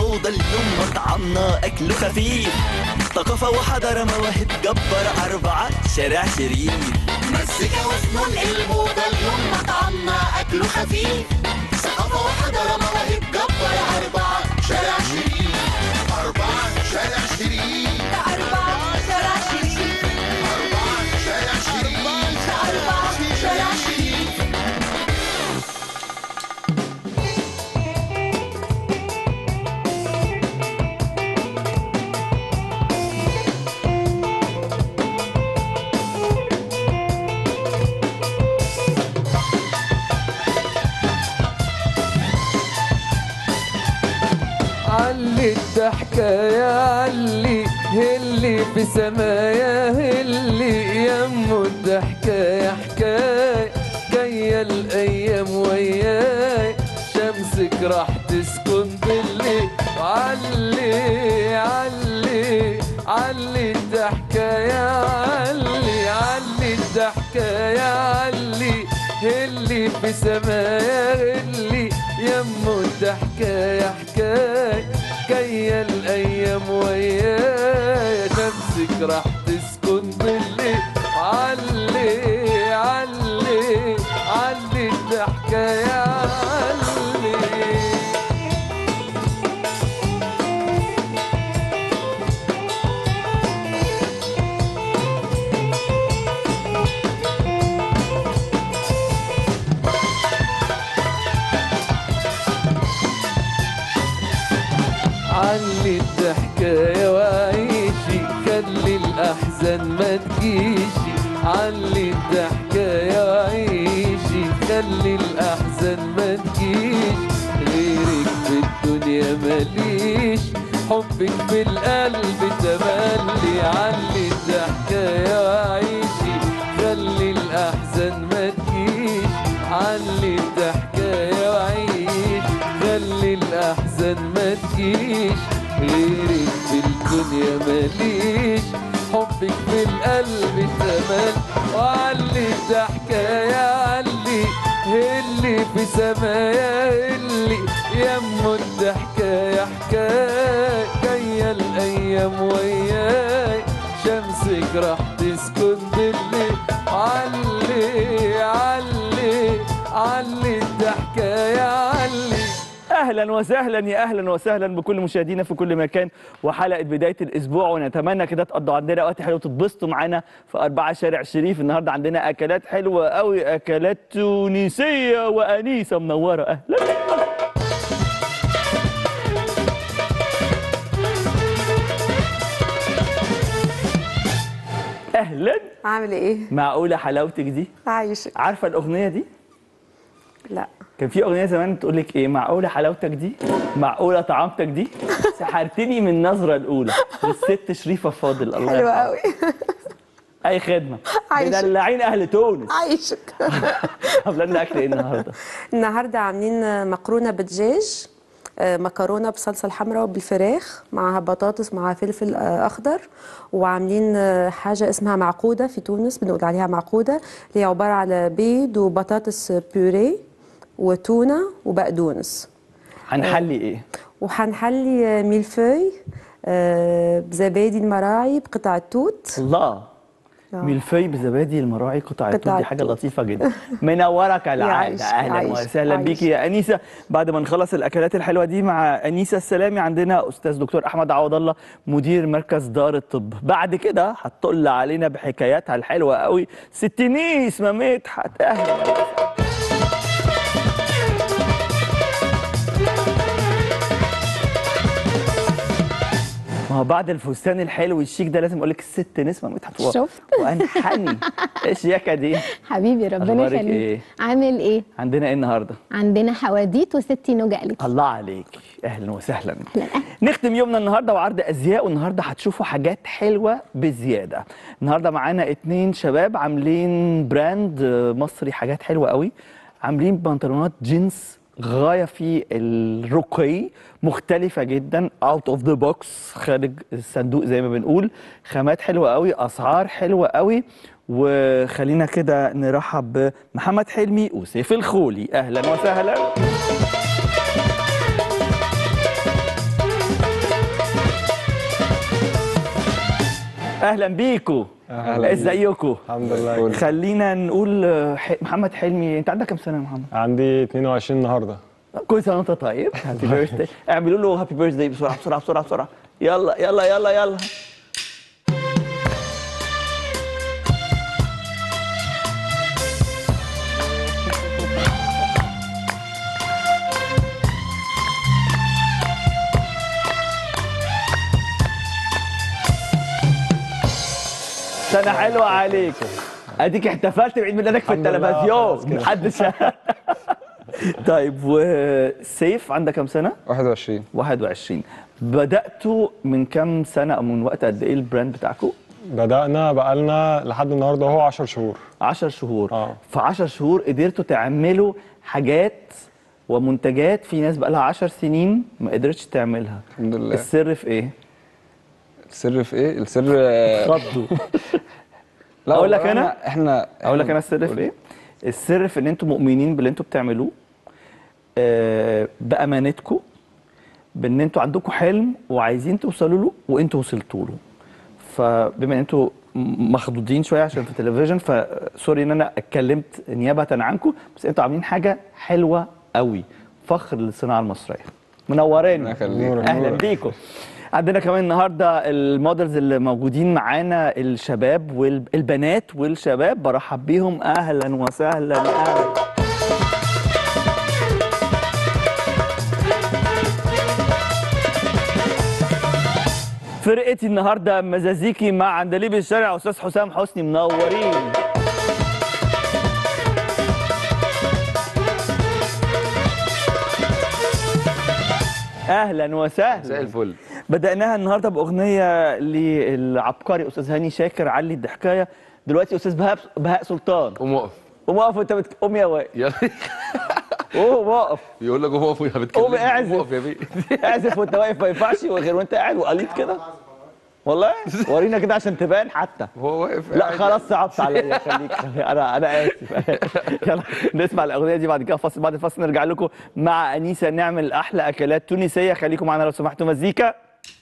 الموضة اليوم مطعمنا أكله خفيف ثقافة وحضارة مواهب جبارة أربعة شارع شريف مزيكا وفنون الموضة اليوم مطعمنا أكله خفيف ثقافة وحضارة مواهب جبارة أربعة شارع شريف أربعة شارع شريف أربعة شارع شريف أربعة شارع شريف أربعة شارع شريف علي الضحكة يا علي اللي في سمايا اللي يمه الضحكة يا حكاية جاية الأيام وياي شمسك راح تسكن بالليل علي علي علي الضحكة يا علي علي الضحكة يا علي اللي في سمايا اللي يمه الضحكة يا حكاية جاية الأيام ويايا شمسك راح تسكن بالليل علي علي علي الضحكة يا علي علي الضحكة يا وعيشي خلي الأحزان ما تجيشي علي الضحكة يا وعيشي خلي الأحزان ما تجيش غيرك في الدنيا ماليش حبك في القلب تملي علي الضحكة يا وعيشي خلي الأحزان ما تجيش علي الضحكة يا وعيش خلي الأحزان ما تجيش غيرك في الدنيا ماليش حبك في القلب تمل وعلي الضحكة يا علي اللي في سمايا اللي يمه الضحكة يا حكاية جاية الأيام وياي شمسك راح تسكن بالليل علي علي علي الضحكة يا علي اهلا وسهلا يا اهلا وسهلا بكل مشاهدينا في كل مكان وحلقه بدايه الاسبوع ونتمنى كده تقضوا عندنا وقت حلو وتتبسطوا معانا في أربعة شارع شريف النهارده عندنا اكلات حلوه قوي اكلات تونسيه وانيسه منوره اهلا اهلا عامل ايه؟ معقوله حلاوتك دي عايشك عارفه الاغنيه دي لا كان في اغنيه زمان تقول لك ايه معقوله حلاوتك دي معقوله طعامتك دي سحرتني من النظره الاولى للست شريفه فاضل الله حلوة يرحمها. قوي اي خدمه عايشك. مدلعين اهل تونس عايشك عامله لنا اكل ايه النهارده النهارده عاملين مكرونه بدجاج آه، مكرونه بصلصه الحمراء وبالفراخ معها بطاطس معها فلفل آه، اخضر وعاملين آه، حاجه اسمها معقوده في تونس بنقول عليها معقوده اللي هي عباره على بيض وبطاطس بيوري وتونه وبقدونس هنحلي ايه وحنحلي آه، ميلفوي آه، بزبادي المراعي بقطع توت الله آه. ملفي بزبادي المراعي قطع التوت قطع دي حاجه التوت. لطيفه جدا منوره كالعاده يعيش، اهلا يعيش، وسهلا يعيش. بيكي يا انيسه بعد ما نخلص الاكلات الحلوه دي مع انيسه السلامي عندنا استاذ دكتور احمد عوض الله مدير مركز دار الطب بعد كده هتطل علينا بحكاياتها الحلوه قوي ست نيس مدحت اهلا وسهلا. ما هو بعد الفستان الحلو الشيك ده لازم اقول لك الست نسمه مدحت و- شفت؟ وانحني ايش ياكا دي حبيبي ربنا أخبارك يخليك إيه؟ عامل ايه عندنا ايه النهارده عندنا حواديت وستي نوجة قالت الله عليك اهلا وسهلا أهلاً، أهلاً. نختم يومنا النهارده وعرض ازياء والنهارده هتشوفوا حاجات حلوه بزياده النهارده معانا اتنين شباب عاملين براند آه، مصري حاجات حلوه قوي عاملين بنطلونات جينز غايه في الرقي مختلفه جدا اوت اوف ذا بوكس خارج الصندوق زي ما بنقول خامات حلوه قوي اسعار حلوه قوي وخلينا كده نرحب بمحمد حلمي وسيف الخولي اهلا وسهلا اهلا بيكو أهلا. ازيكم الحمد لله خلينا نقول آه، ح- محمد حلمي انت عندك كام سنه يا محمد عندي 22 النهارده كل سنه وانت طيب هابي بيرثداي اعملوا له هابي بيرثداي بسرعه بسرعه بسرعه بسرعه يلا يلا يلا يلا سنة حلوة عليك اديك احتفلت بعيد ميلادك في الحمد لله، التلفزيون خلاص كده. محدش طيب وسيف عندك كام سنة؟ 21 21 بدأتوا من كام سنة أو من وقت قد إيه البراند بتاعكم؟ بدأنا بقالنا لحد النهارده هو 10 شهور 10 شهور آه. في 10 شهور قدرتوا تعملوا حاجات ومنتجات في ناس بقى لها 10 سنين ما قدرتش تعملها الحمد لله السر في ايه؟ السر في ايه السر آه، خضوا لا أقول لك والله أنا؟ إحنا- احنا اقول لك انا السر في ايه؟ السر في ان انتوا مؤمنين باللي انتوا بتعملوه آه، بامانتكم بان انتوا عندكم حلم وعايزين توصلوا له وانتوا وصلتوا له فبما ان انتوا م- مخضوضين شويه عشان في التلفزيون فسوري ان انا اتكلمت نيابه عنكم بس انتوا عاملين حاجه حلوه قوي فخر للصناعه المصريه منورين ربنا يخليك. اهلا بيكم عندنا كمان النهارده المودلز اللي موجودين معانا الشباب والبنات والشباب برحب بيهم اهلا وسهلا اهلا فرقتي النهارده مزازيكي مع عندليب الشارع استاذ حسام حسني منورين اهلا وسهلا زي الفل بدأناها النهارده بأغنية للعبقري أستاذ هاني شاكر علي الضحكاية دلوقتي أستاذ بهاء بهاء سلطان قوم اقف قوم اقف وأنت بت... قوم يا واقف يلا قوم اقف يقول لك قوم اقف ويا بتكلم قوم اعزف. قوم اقف يا بيه اعزف وأنت واقف ما ينفعش غير وأنت قاعد وقليط كده والله ورينا كده عشان تبان حتى هو واقف لا قاعد. خلاص صعبت عليا خليك خليك. انا انا اسف يلا نسمع الاغنيه دي بعد كده فاصل بعد الفاصل نرجع لكم مع انيسه نعمل احلى اكلات تونسيه خليكم معانا لو سمحتوا مزيكا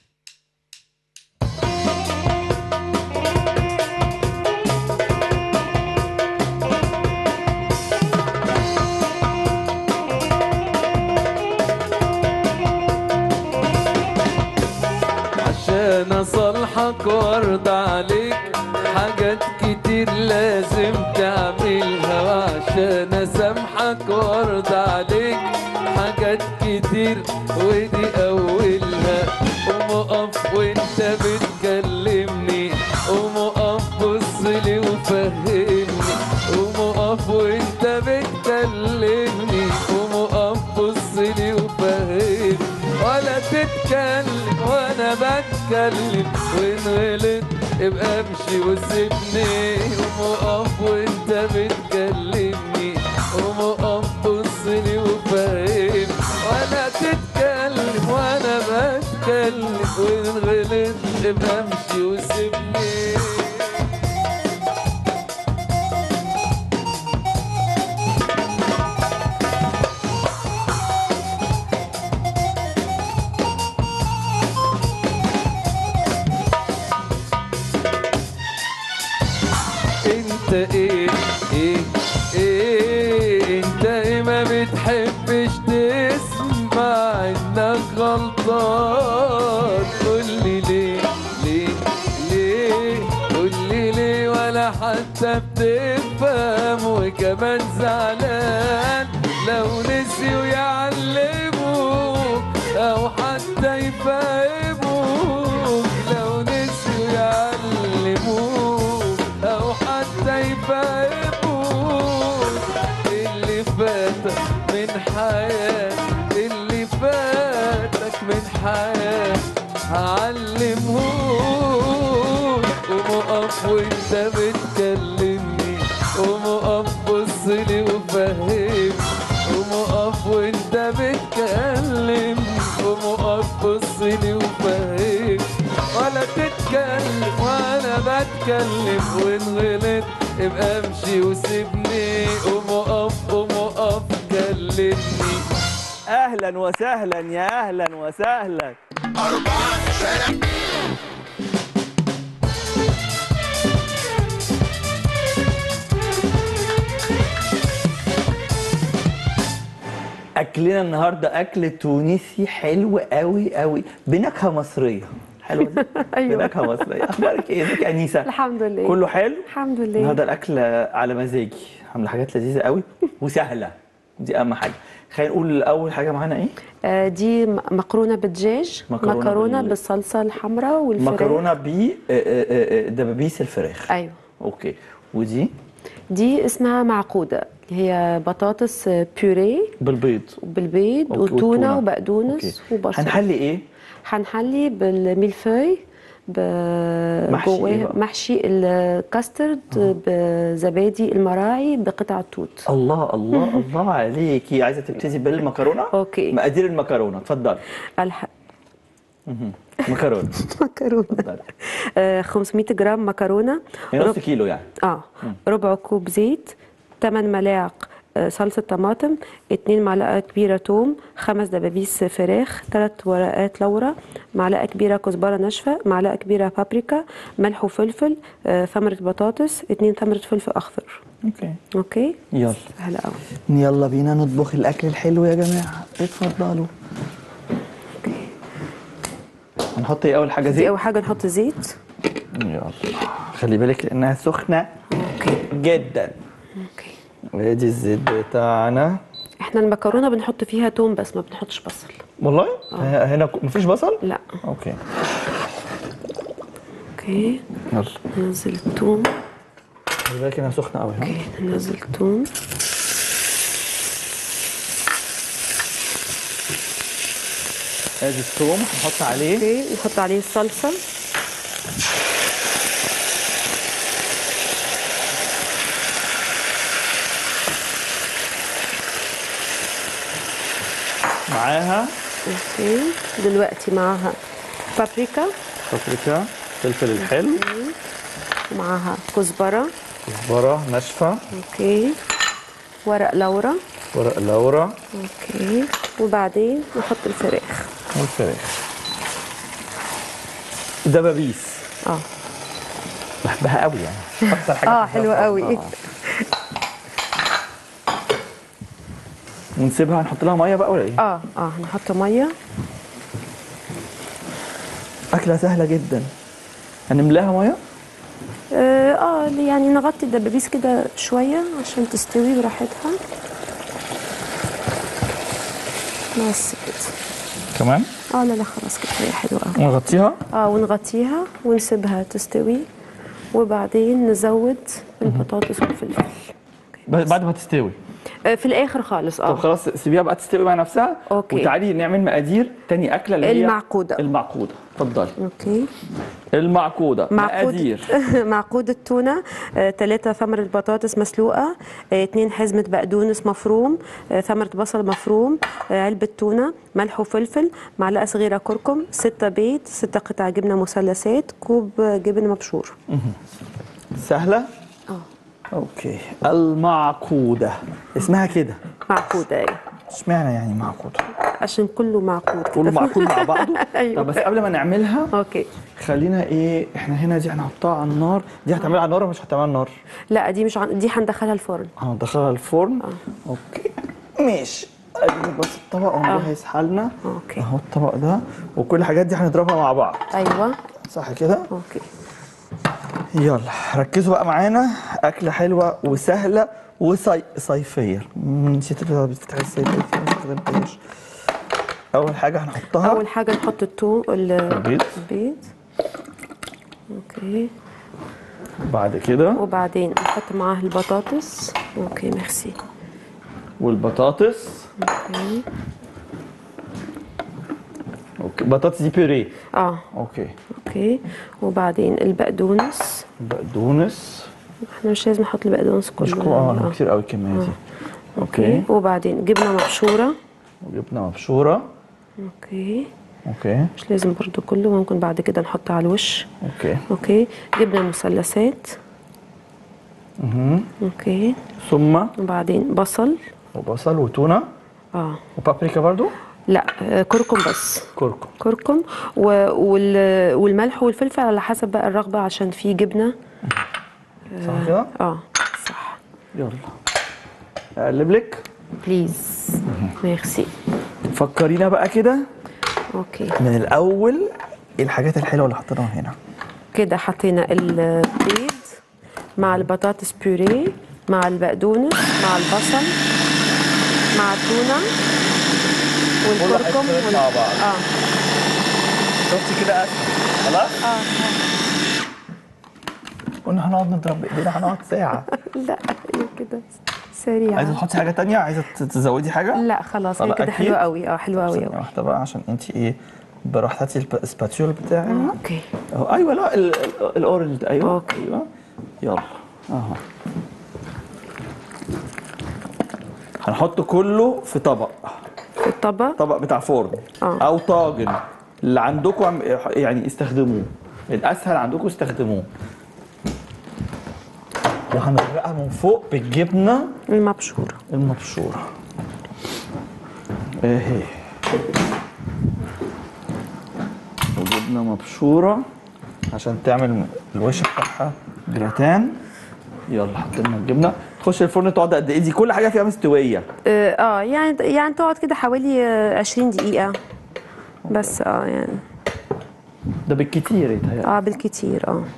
عشان اصالحك وارضى عليك حاجات كتير لازم تعملها وعشان اسامحك وارضى عليك حاجات كتير ودي اولها قوم اقف وانت بتكلمني قوم اقف بص لي وفهمني قوم اقف وانت بتكلمني قوم اقف بص لي وفهمني ولا تتكلم وانا بتكلم وان غلط ابقى امشي وسيبني قوم اقف وانت بتكلمني قوم اقف بص لي وفهمني ولا تتكلم وانا بتكلم وان غلط ابقى امشي وسيبني انت ايه ايه ايه انت ايه ما بتحبش تسمع انك غلطان قولي ليه ليه ليه قولي ليه ولا حتى بتفهم وكمان زعلان لو نسيوا يعلموك او حتى يفهموك لو نسيوا يعلموك او حتى يفهموك اللي فاتك من حياتك اللي فاتك من حياتك هعلمهوك قوم اقف وانت بتكلمني قوم اقف بص لي وفهمني قوم اقف وانت بتكلمني قوم اقف بص لي وفهمني ولا تتكلم وانا بتكلم وان غلط ابقى امشي وسيبني قوم اقف قوم اقف كلمني اهلا وسهلا يا اهلا وسهلا أربعة شارع اكلنا النهارده اكل تونسي حلو قوي قوي بنكهه مصريه حلوه دي أيوة. بنكهه مصريه اخبارك ايه ازيك يا انيسه الحمد لله كله حلو الحمد لله النهارده الاكل على مزاجي عامله حاجات لذيذه قوي وسهله دي اهم حاجه خلينا نقول اول حاجه معانا ايه آه، دي م- مكرونه بالدجاج مكرونة مكرونه بال- بالصلصه الحمراء والفراخ مكرونه ب دبابيس الفراخ ايوه اوكي ودي دي اسمها معقوده هي بطاطس آه، بيوريه بالبيض بالبيض أوكي، وتونه والتونة. وبقدونس أوكي. وبصل هنحلي ايه هنحلي بالميلفوي ب- محشي إيه جواه بقى؟ محشي الكاسترد بزبادي المراعي بقطع توت الله الله الله عليكي عايزه تبتدي بالمكرونه اوكي مقادير المكرونه اتفضلي الح... مكرونه مكرونه اتفضلي آه، 500 جرام مكرونه هي نص ربع- كيلو يعني اه ربع كوب زيت 8 ملاعق آه، صلصة طماطم 2 معلقة كبيرة توم خمس دبابيس فراخ 3 ورقات لورا معلقة كبيرة كزبرة ناشفة معلقة كبيرة بابريكا ملح وفلفل آه، ثمرة بطاطس 2 ثمرة فلفل أخضر اوكي اوكي يلا سهلة قوي يلا بينا نطبخ الاكل الحلو يا جماعه اتفضلوا هنحط ايه اول حاجه دي زيت أول حاجة نحط زيت يلا خلي بالك لانها سخنه اوكي جدا اوكي ادي الزيت بتاعنا احنا المكرونة بنحط فيها توم بس ما بنحطش بصل والله هنا ك- مفيش بصل لا اوكي اوكي يلا ننزل التوم خلي بالك انها سخنه قوي ها اوكي ننزل التوم ادي الثوم هنحط عليه اوكي نحط عليه الصلصة معاها اوكي دلوقتي معاها بابريكا بابريكا فلفل الحلو ومعاها كزبرة كزبره ناشفه اوكي ورق لورا ورق لورا اوكي وبعدين نحط الفراخ والفراخ دبابيس اه بحبها قوي يعني اكتر حاجه اه بحبها حلوة بصراحة. قوي آه. ونسيبها نحط لها ميه بقى ولا ايه؟ اه اه هنحط مية اكله سهله جدا هنملاها ميه اه آه، يعني نغطي الدبابيس كده شوية عشان تستوي براحتها بس كده كمان اه لا لا خلاص كده هي حلوة قوي نغطيها اه ونغطيها ونسيبها تستوي وبعدين نزود البطاطس والفلفل بعد ما تستوي آه، في الاخر خالص طب اه خلاص سيبيها بقى تستوي مع نفسها أوكي. وتعالي نعمل مقادير تاني اكله اللي هي المعقودة. المعقوده اتفضلي اوكي المعقوده مقادير معقود معقود التونة ثلاثة ثمرة بطاطس مسلوقة آه، اتنين حزمة بقدونس مفروم آه، ثمرة بصل مفروم آه، علبة تونة ملح وفلفل معلقة صغيرة كركم ستة بيض ستة قطع جبنة مثلثات كوب جبن مبشور سهله اه اوكي المعقوده اسمها كده معقودة ايه اشمعنى يعني معقوده عشان كله معقود كده كله معقود مع بعضه أيوة. طب بس قبل ما نعملها اوكي خلينا ايه احنا هنا دي هنحطها على النار دي هتعملها على النار ولا مش هتعملها على النار لا دي مش عن... دي هندخلها الفرن هندخلها الفرن اوكي ماشي اجيب بس الطبق ونجهز حالنا اوكي اهو الطبق ده وكل الحاجات دي هنضربها مع بعض ايوه صح كده اوكي يلا ركزوا بقى معانا اكله حلوه وسهله وصيفيه نسيت بتاع الصيفيه ما استخدمتهاش اول حاجه هنحطها اول حاجه نحط التوم ال- البيض. البيض اوكي بعد كده وبعدين نحط معاه البطاطس اوكي ميرسي والبطاطس اوكي اوكي بطاطس دي بيوري اه اوكي اوكي وبعدين البقدونس بقدونس احنا مش لازم نحط البقدونس كله مش كو... اه آه. كتير قوي الكميه دي اوكي اوكي وبعدين جبنه مبشوره وجبنه مبشوره اوكي اوكي مش لازم برضو كله ممكن بعد كده نحط على الوش اوكي اوكي جبنه مثلثات اها اوكي ثم وبعدين بصل وبصل وتونه اه وبابريكا برضو لا آه، كركم بس كركم كركم و... وال... والملح والفلفل على حسب بقى الرغبه عشان في جبنه صح كده اه صح يلا اقلب لك بليز ميرسي فكرينا بقى كده اوكي من الاول ايه الحاجات الحلوه اللي حطيناها هنا كده حطينا البيض مع البطاطس بيوريه مع البقدونس مع البصل مع التونه والكركم حاجة وال... مع بعض. اه شفتي كده اسهل خلاص اه قلنا هنقعد نضرب بايدينا هنقعد ساعه لا هي كده سريعه عايزه تحطي حاجه تانية عايزه ت- تزودي حاجه لا خلاص هي طب كده أكيد؟ حلوه قوي اه حلوه قوي ثانية قوي واحده بقى عشان انت ايه بروح هاتي الب- السباتيول بتاعي اوكي أهو، ايوه لا ال- ال- الاورنج ده، ايوه أوكي. ايوه يلا اهو هنحط كله في طبق في الطبق طبق بتاع فرن آه. او طاجن اللي عندكم عم- يعني استخدموه الاسهل عندكم استخدموه وهنغرقها من فوق بالجبنه المبشوره المبشوره اهي وجبنه مبشوره عشان تعمل الوش بتاعها جراتان يلا حطينا الجبنه تخش الفرن تقعد قد ايه دي كل حاجه فيها مستويه اه آه، يعني يعني تقعد كده حوالي آه، 20 دقيقه بس اه يعني ده بالكتير يتهيألي اه بالكتير اه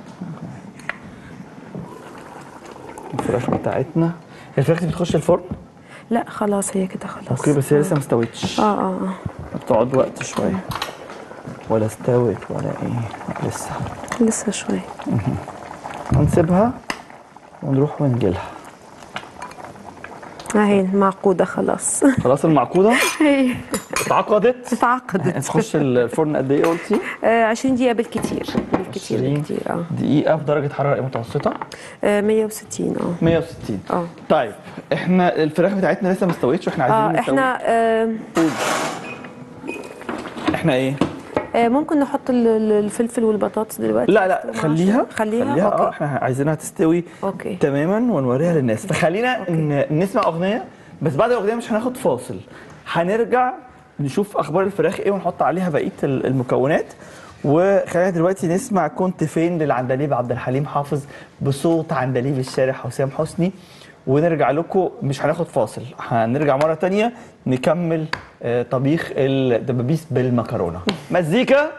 الفراخ بتاعتنا الفراخ دي بتخش الفرن لا خلاص هي كده خلاص اوكي بس هي لسه ما استوتش اه اه اه بتقعد وقت شويه ولا استوت ولا ايه لسه لسه شوي هنسيبها ونروح ونجيلها اهي المعقوده خلاص خلاص المعقوده هي اتعقدت اتعقدت تخش الفرن قد ايه قلتي؟ آه 20 دقيقه بالكتير بالكتير 20 بالكتير اه دقيقة في درجة حرارة إيه متوسطة؟ آه، 160 اه 160 اه طيب احنا الفراخ بتاعتنا لسه ما استوتش واحنا عايزين اه نسوي- احنا آه احنا ايه؟ آه ممكن نحط ال- ال- الفلفل والبطاطس دلوقتي لا لا مع خليها الشوربة؟ خليها, خليها اه اوكي احنا عايزينها تستوي اوكي تماما ونوريها للناس فخلينا ن- نسمع اغنيه بس بعد الاغنيه مش هناخد فاصل هنرجع نشوف اخبار الفراخ ايه ونحط عليها بقيه ال- المكونات وخلينا دلوقتي نسمع كنت فين للعندليب عبد الحليم حافظ بصوت عندليب الشارع حسام حسني ونرجع لكم مش هناخد فاصل هنرجع مره تانية نكمل آه، طبيخ الدبابيس بالمكرونه مزيكا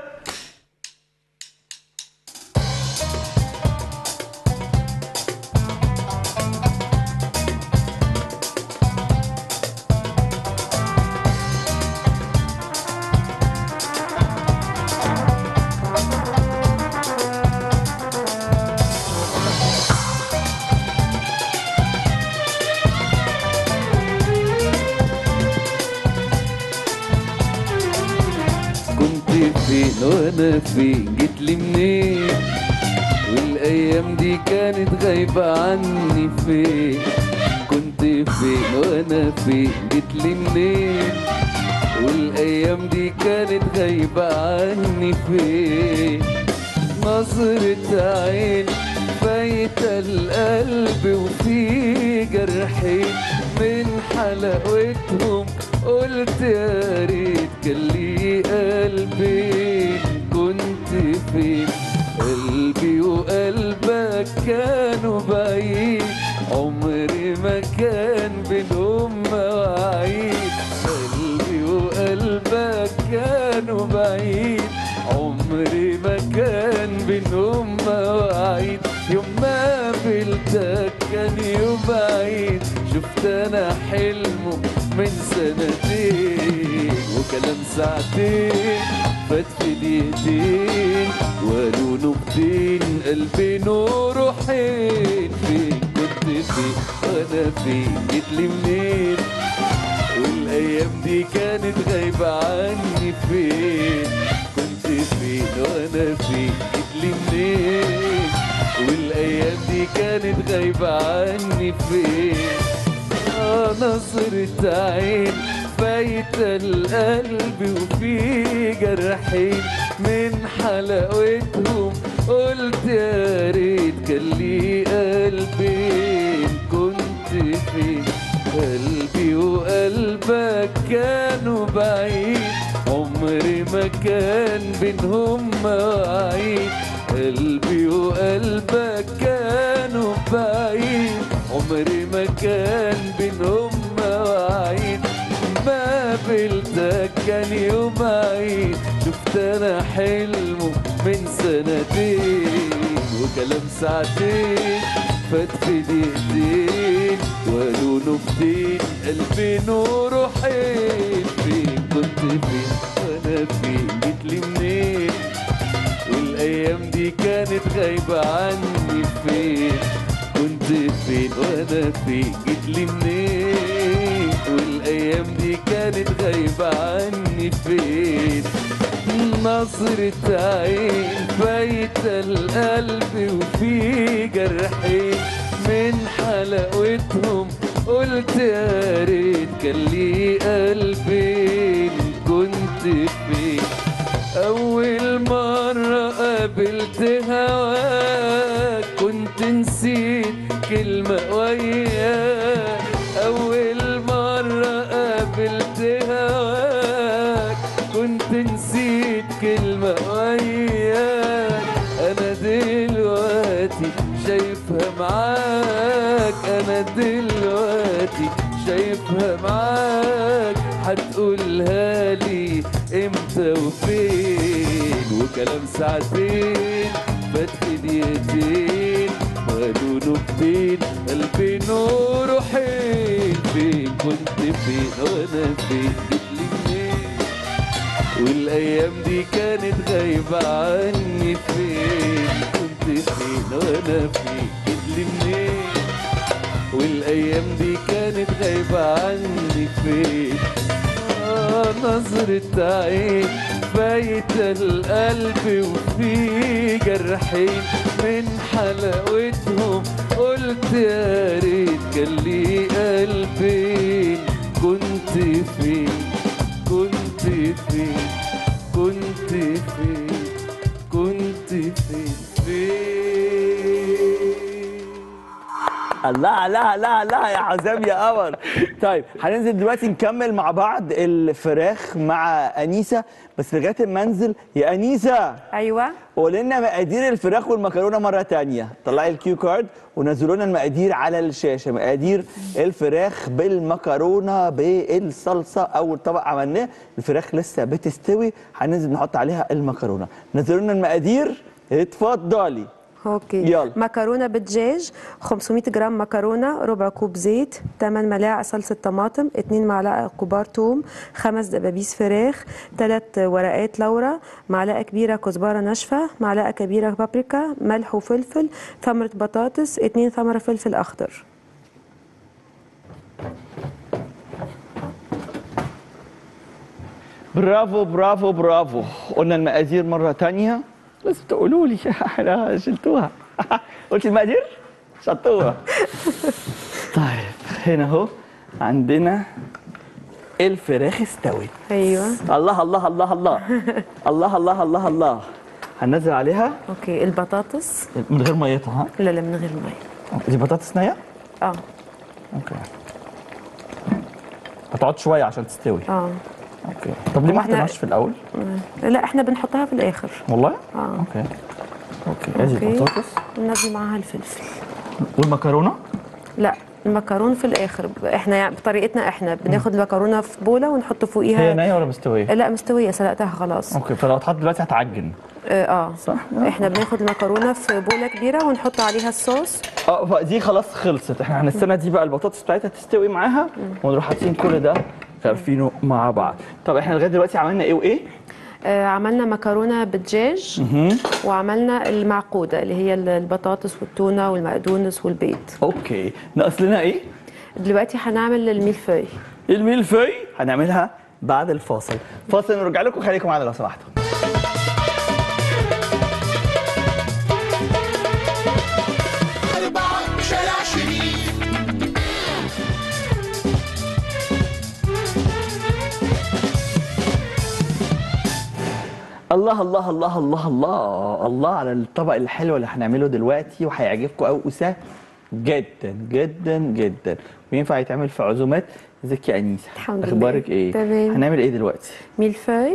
كنت فين وانا فين جيت لي منين والايام دي كانت غايبه عني فين كنت فين وانا فين جيت لي منين والايام دي كانت غايبه عني فين نظرة عين فايتة القلب وفي جرحين من حلاوتهم قلت يا ريت كان لي قلبين كنت فين قلبي وقلبك كانوا بعيد عمري ما كان بينهم مواعيد قلبي وقلبك كانوا بعيد عمري ما كان بينهم مواعيد يوم ما قابلتك كان يوم بعيد شفت انا حلمه من سنتين وكلام ساعتين فات في دقيقتين وقالوا نقطتين قلبي نور حين فين كنت فين وانا فين جيت لي منين والايام دي كانت غايبه عني فين كنت فين وانا فين جيت لي منين والايام دي كانت غايبه عني فين آه نظرة عين فايتة القلب وفي جرحين من حلاوتهم قلت يا ريت كان لي قلبين كنت فين قلبي وقلبك كانوا بعيد عمري ما كان بينهم مواعيد قلبي وقلبك كانوا بعيد عمري ما كان بينهم مواعيد غالي وبعيد شفت انا حلمه من سنتين وكلام ساعتين فات في دقيقتين وقالوا نكتين قلبي نور حين فين كنت فين وانا فين جيت لي منين والايام دي كانت غايبه عني فين كنت فين وانا فين جيت لي منين والايام دي كانت غايبه عني فين نظرة عين بايتة القلب وفي جرحين من حلاوتهم قلت يا ريت كان لي قلبين كنت فين أول مرة قابلت هواك كنت نسيت كلمة وياك أول مرة قابلت هواك كنت نسيت كلمة وياك أنا دلوقتي شايفها معاك أنا دلوقتي شايفها معاك هتقولها لي امتى وفين وكلام ساعتين فات في دقيقتين وقالوا نكتين قلبي نور حين فين كنت فين وانا فين جيت لي منين والايام دي كانت غايبه عني فين كنت فين وانا فين جيت لي منين والايام دي كانت غايبه عني فين آه نظرة عين بايتة القلب وفي جرحين من حلاوتهم قلت يا ريت كان لي قلبين كنت فين كنت فين كنت فين كنت فين فين الله الله الله الله يا حزام يا قمر طيب هننزل دلوقتي نكمل مع بعض الفراخ مع انيسه بس لغايه ما انزل يا انيسه ايوه قول لنا مقادير الفراخ والمكرونه مره تانية طلعي الكيو كارد ونزلوا لنا المقادير على الشاشه مقادير الفراخ بالمكرونه بالصلصه اول طبق عملناه الفراخ لسه بتستوي هننزل نحط عليها المكرونه نزلوا لنا المقادير اتفضلي اوكي يلا. مكرونه بدجاج 500 جرام مكرونه ربع كوب زيت 8 ملاعق صلصه طماطم 2 معلقه كبار توم خمس دبابيس فراخ 3 ورقات لورا معلقه كبيره كزبره ناشفه معلقه كبيره بابريكا ملح وفلفل ثمره بطاطس 2 ثمره فلفل اخضر برافو برافو برافو قلنا المقادير مرة تانية لازم تقولوا لي انا شلتوها قلت المقادير شطوها طيب هنا اهو عندنا الفراخ استوت ايوه الله الله الله الله الله الله الله الله هننزل عليها اوكي البطاطس من غير ميتها ها لا لا من غير ميه دي بطاطس نية اه اوكي هتقعد شوية عشان تستوي اه اوكي طب ليه ما وإحنا- حطيناش في الاول لا احنا بنحطها في الاخر والله اه اوكي اوكي ادي اوكي البطاطس وننزل معاها الفلفل والمكرونه لا المكرون في الاخر احنا يعني بطريقتنا احنا بناخد المكرونه في بوله ونحط فوقيها هي نية ولا مستوية؟ لا مستويه سلقتها خلاص اوكي فلو اتحط دلوقتي هتعجن اه, آه. صح؟ احنا بناخد المكرونه في بوله كبيره ونحط عليها الصوص اه فدي خلاص خلصت احنا هنستنى دي بقى البطاطس بتاعتها تستوي معاها ونروح حاطين كل ده غرفينه مع بعض طب احنا لغايه دلوقتي عملنا ايه وايه؟ آه عملنا مكرونه بالدجاج وعملنا المعقوده اللي هي البطاطس والتونه والمقدونس والبيض اوكي ناقص لنا ايه؟ دلوقتي هنعمل الميلفوي الميلفي هنعملها بعد الفاصل فاصل نرجع لكم خليكم معانا لو سمحتوا أربعة شارع شريف الله الله الله الله الله الله على الطبق الحلو اللي هنعمله دلوقتي وهيعجبكم قوي وسهل جدا جدا جدا وينفع يتعمل في عزومات ازيك يا انيسه الحمد لله. اخبارك ايه تمام. هنعمل ايه دلوقتي ميلفوي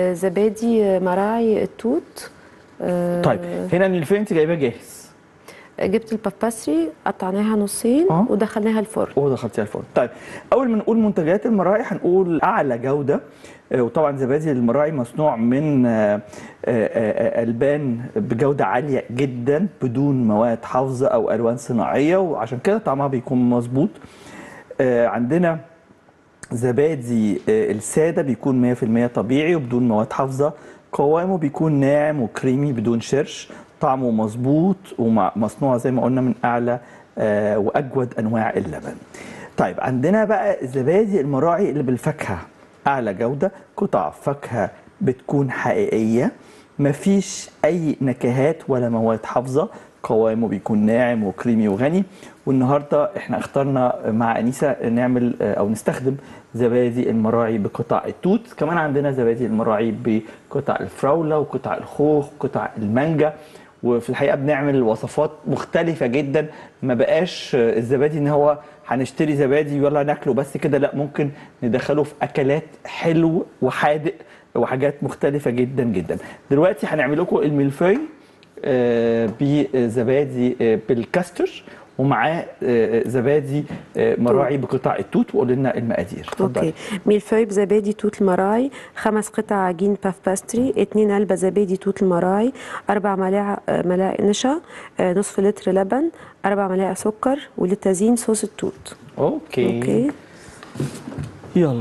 بزبادي مراعي التوت آه، طيب هنا الملفيه انت جايباه جاهز جبت الباباسري قطعناها نصين آه. ودخلناها الفرن ودخلتيها الفرن طيب اول ما نقول منتجات المراعي هنقول اعلى جوده آه، وطبعا زبادي المراعي مصنوع من آه، آه، آه، البان بجوده عاليه جدا بدون مواد حافظه او الوان صناعيه وعشان كده طعمها بيكون مظبوط آه، عندنا زبادي آه، الساده بيكون 100% طبيعي وبدون مواد حافظه قوامه بيكون ناعم وكريمي بدون شرش طعمه مظبوط ومصنوع زي ما قلنا من اعلى آه، واجود انواع اللبن طيب عندنا بقى زبادي المراعي اللي بالفاكهه اعلى جوده قطع فاكهه بتكون حقيقيه مفيش اي نكهات ولا مواد حافظه قوامه بيكون ناعم وكريمي وغني والنهارده احنا اخترنا مع انيسه نعمل آه، او نستخدم زبادي المراعي بقطع التوت كمان عندنا زبادي المراعي بقطع الفراوله وقطع الخوخ وقطع المانجا وفي الحقيقه بنعمل وصفات مختلفه جدا ما بقاش آه، الزبادي ان هو هنشتري زبادي ولا ناكله بس كده لا ممكن ندخله في اكلات حلو وحادق وحاجات مختلفه جدا جدا دلوقتي هنعمل لكم الملفي آه، بزبادي آه، بالكاستر ومعاه آه، زبادي آه، مراعي بقطع التوت وقول لنا المقادير اتفضلي. اوكي ميلفوي بزبادي توت المراعي خمس قطع عجين باف باستري اتنين علبة زبادي توت المراعي اربع ملاعق ملاعق نشا آه، نصف لتر لبن اربع ملاعق سكر وللتزيين صوص التوت اوكي, اوكي يلا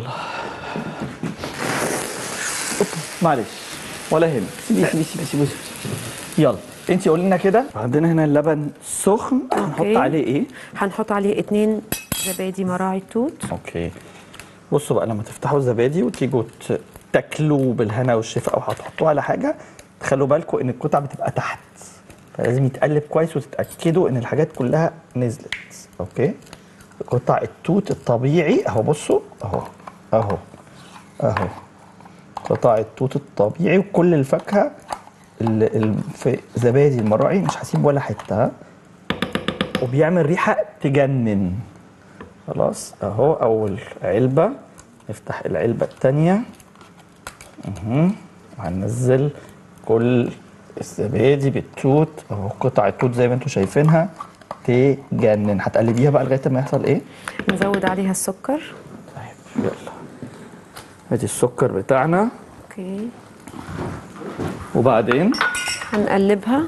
أوب، معلش ولا يهمك سيبي سيبي سيبي سيبي سيبي. يلا انت قولي لنا كده عندنا هنا اللبن سخن هنحط أوكي. عليه ايه هنحط عليه اتنين زبادي مراعي توت اوكي بصوا بقى لما تفتحوا الزبادي وتيجوا ت- تاكلوه بالهنا والشفا او هتحطوه على حاجه تخلوا بالكم ان القطع بتبقى تحت فلازم يتقلب كويس وتتاكدوا ان الحاجات كلها نزلت اوكي قطع التوت الطبيعي اهو بصوا اهو اهو اهو قطع التوت الطبيعي وكل الفاكهه اللي اللي في زبادي المراعي مش هسيب ولا حته ها؟ وبيعمل ريحه تجنن خلاص اهو اول علبه نفتح العلبه الثانيه اهو وهننزل كل الزبادي بالتوت اهو قطع التوت زي ما انتم شايفينها تجنن هتقلبيها بقى لغايه ما يحصل ايه نزود عليها السكر طيب يلا ادي السكر بتاعنا اوكي وبعدين هنقلبها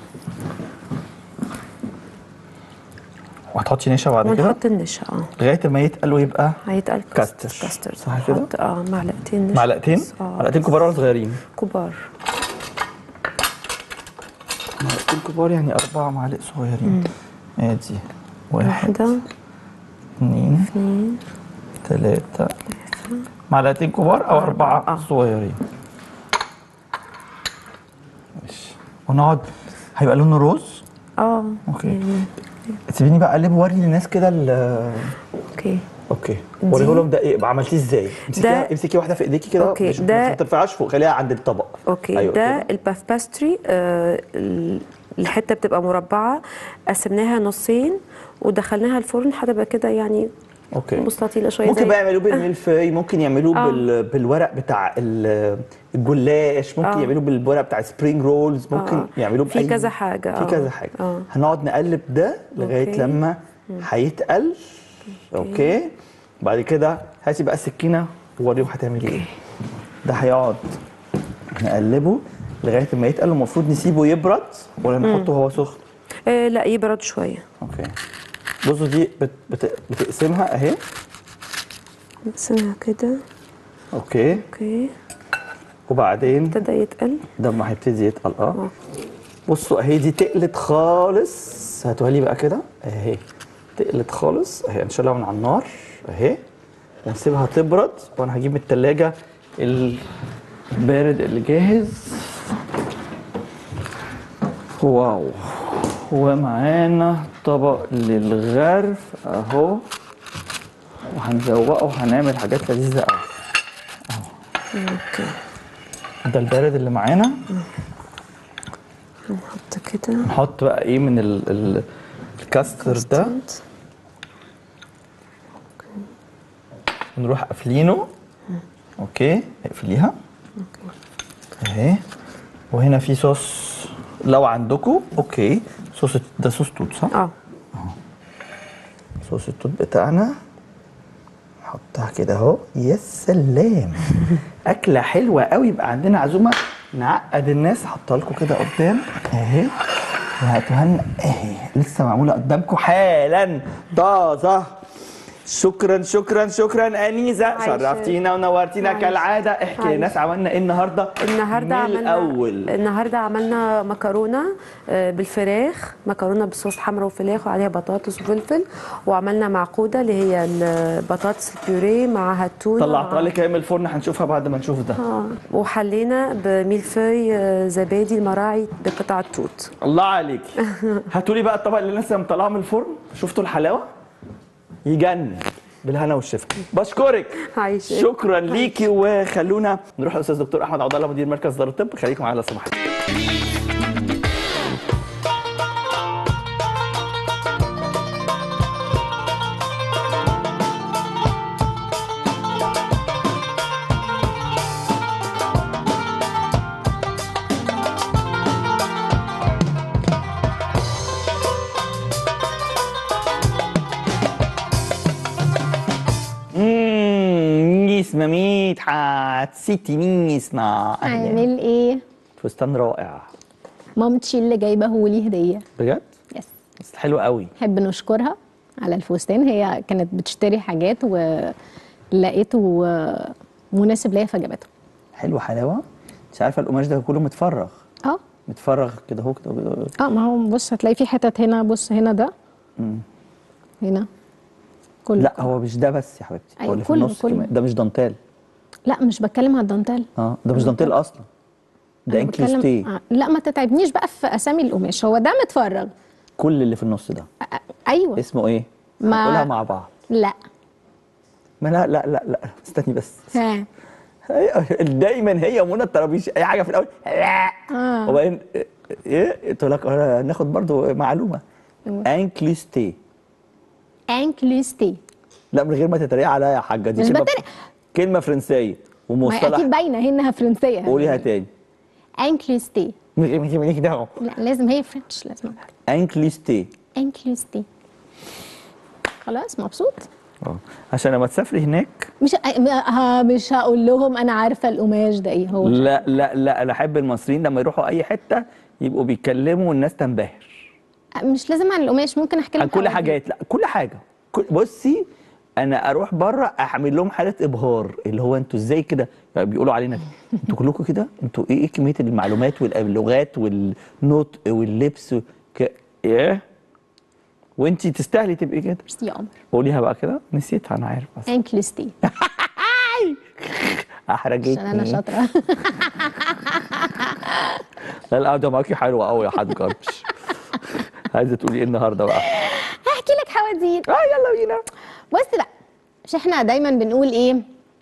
وهتحطي نشا بعد كده ونحط النشا اه لغايه ما يتقل ويبقى هيتقل كاستر. كاستر صح كده؟ نحط اه معلقتين نشا معلقتين اه معلقتين كبار ولا صغيرين كبار معلقتين كبار يعني اربع معالق صغيرين ادي واحد واحدة اثنين اثنين ثلاثة معلقتين كبار أو أربعة آه. صغيرين ماشي ونقعد هيبقى لونه روز اه أوكي. يعني سيبيني بقى أقلبه وري للناس كده ال- اوكي أوكي دي- وريه لهم ده إيه عملتيه إزاي؟ امسكيها ده- امسكي واحدة في إيديكي كده أوكي، مش- ده- ما ترفعهاش فوق خليها عند الطبق اوكي أيوة ده كده. الباف باستري آه ال- الحته بتبقى مربعه قسمناها نصين ودخلناها الفرن هتبقى كده يعني أوكي مستطيله شويه ممكن زي- بقى يعملوه بالملفي ممكن يعملوه آه. بال... بالورق بتاع ال- الجلاش ممكن آه. يعملوه بالورق بتاع سبرينج رولز ممكن آه. يعملوه في بأي كذا حاجة، في آه. كذا حاجه آه. هنقعد نقلب ده لغايه أوكي. لما هيتقل اوكي بعد كده هاتي بقى السكينه ووريهم هتعملي ايه ده هيقعد نقلبه لغايه ما يتقل المفروض نسيبه يبرد ولا نحطه وهو سخن آه لا يبرد شويه اوكي بصوا دي بت... بت... بتقسمها اهي نقسمها كده اوكي اوكي وبعدين ابتدى يتقل ده ما هيبتدي يتقل اه بصوا اهي دي تقلت خالص هاتوها لي بقى كده اهي تقلت خالص اهي نشيلها من على النار اهي ونسيبها تبرد وانا هجيب من التلاجة البارد اللي جاهز واو ومعانا طبق للغرف اهو وهنزوقه وهنعمل حاجات لذيذة قوي اوكي ده البارد اللي معانا نحط كده نحط بقى ايه من ال ال الكاستر ده ونروح قافلينه اوكي اقفليها اهي وهنا في صوص لو عندكم اوكي صوص ده صوص توت صح؟ اه صوص التوت بتاعنا نحطها كده اهو يا سلام اكله حلوه قوي يبقى عندنا عزومه نعقد الناس احطها لكم كده قدام اهي وهاتوها لنا اهي لسه معموله قدامكم حالا طازه شكرا شكرا شكرا انيسه عايشة. شرفتينا ونورتينا عايشة. كالعاده احكي عايشة. للناس عملنا ايه النهارده النهارده من عملنا الاول النهارده عملنا مكرونه آه، بالفراخ مكرونه بصوص حمرا وفراخ وعليها بطاطس وفلفل وعملنا معقوده اللي هي البطاطس البيوريه معاها التونه طلعتها لك ايه من الفرن هنشوفها بعد ما نشوف ده آه. وحلينا بميلفي آه، زبادي المراعي بقطع التوت الله عليك هاتوا لي بقى الطبق اللي لسه مطلعه من الفرن شفتوا الحلاوه يجنن بالهنا والشفا بشكرك عايشة. شكرا ليكي وخلونا نروح للاستاذ دكتور احمد عبد الله مدير مركز دار الطب خليكم معانا لو سمحتوا مم، نسمة مدحت ستي نسمة أهلاً. عامل ايه فستان رائع مامتي اللي جايبهولي هديه بجد يس بس حلو قوي نحب نشكرها على الفستان هي كانت بتشتري حاجات ولقيته آه، مناسب ليا فجابته حلو حلاوه مش عارفه القماش ده كله متفرغ اه متفرغ كده اهو كده كده. اه ما هو بص هتلاقي في حتت هنا بص هنا ده هنا كله لا هو مش ده بس يا حبيبتي هو أيوة، اللي في كله- النص كله. كمان ده مش دانتيل لا مش بتكلم على الدانتال اه ده مش دانتيل اصلا ده أنا بتكلم- انكلوستيه آه، لا ما تتعبنيش بقى في اسامي القماش هو ده متفرغ كل اللي في النص ده آه، آه، ايوه اسمه ايه؟ ما- هنقولها مع بعض لا ما لا لا لا لا استني بس ها هي- دايما هي منى الطرابيش اي حاجه في الاول لا آه. وبعدين ايه قلت لك أنا ناخد برضو معلومه انكلوستيه انكلوستي لا من غير ما تتريق عليا يا حاجه دي مش كلمه بتريق. كلمه فرنسيه ما هي ومصطلح اكيد باينه انها فرنسيه قوليها تاني انكلوستي من غير ما تجيبي دعوه لا لازم هي فرنش لازم انكلوستيه انكلوستي خلاص مبسوط اه عشان لما تسافري هناك مش ه- مش هقول لهم انا عارفه القماش ده ايه هو لا لا لا انا احب المصريين لما يروحوا اي حته يبقوا بيتكلموا والناس تنبهر مش لازم عن القماش ممكن احكي لك عن كل على- حاجات لا كل حاجه كل بصي انا اروح بره اعمل لهم حاله ابهار اللي هو انتوا ازاي كده يعني بيقولوا علينا كده. انتوا كلكم كده انتوا ايه ايه كميه المعلومات واللغات والنطق واللبس ك... ايه وانت تستاهلي تبقي كده ميرسي يا قمر قوليها بقى كده نسيتها انا عارف بس انكلوستي احرجتني عشان انا شاطره لا القعده معاكي حلوه قوي يا حاج كرش عايزه تقولي ايه النهارده بقى هحكي لك حواديت اه يلا بينا بص بقى مش احنا دايما بنقول ايه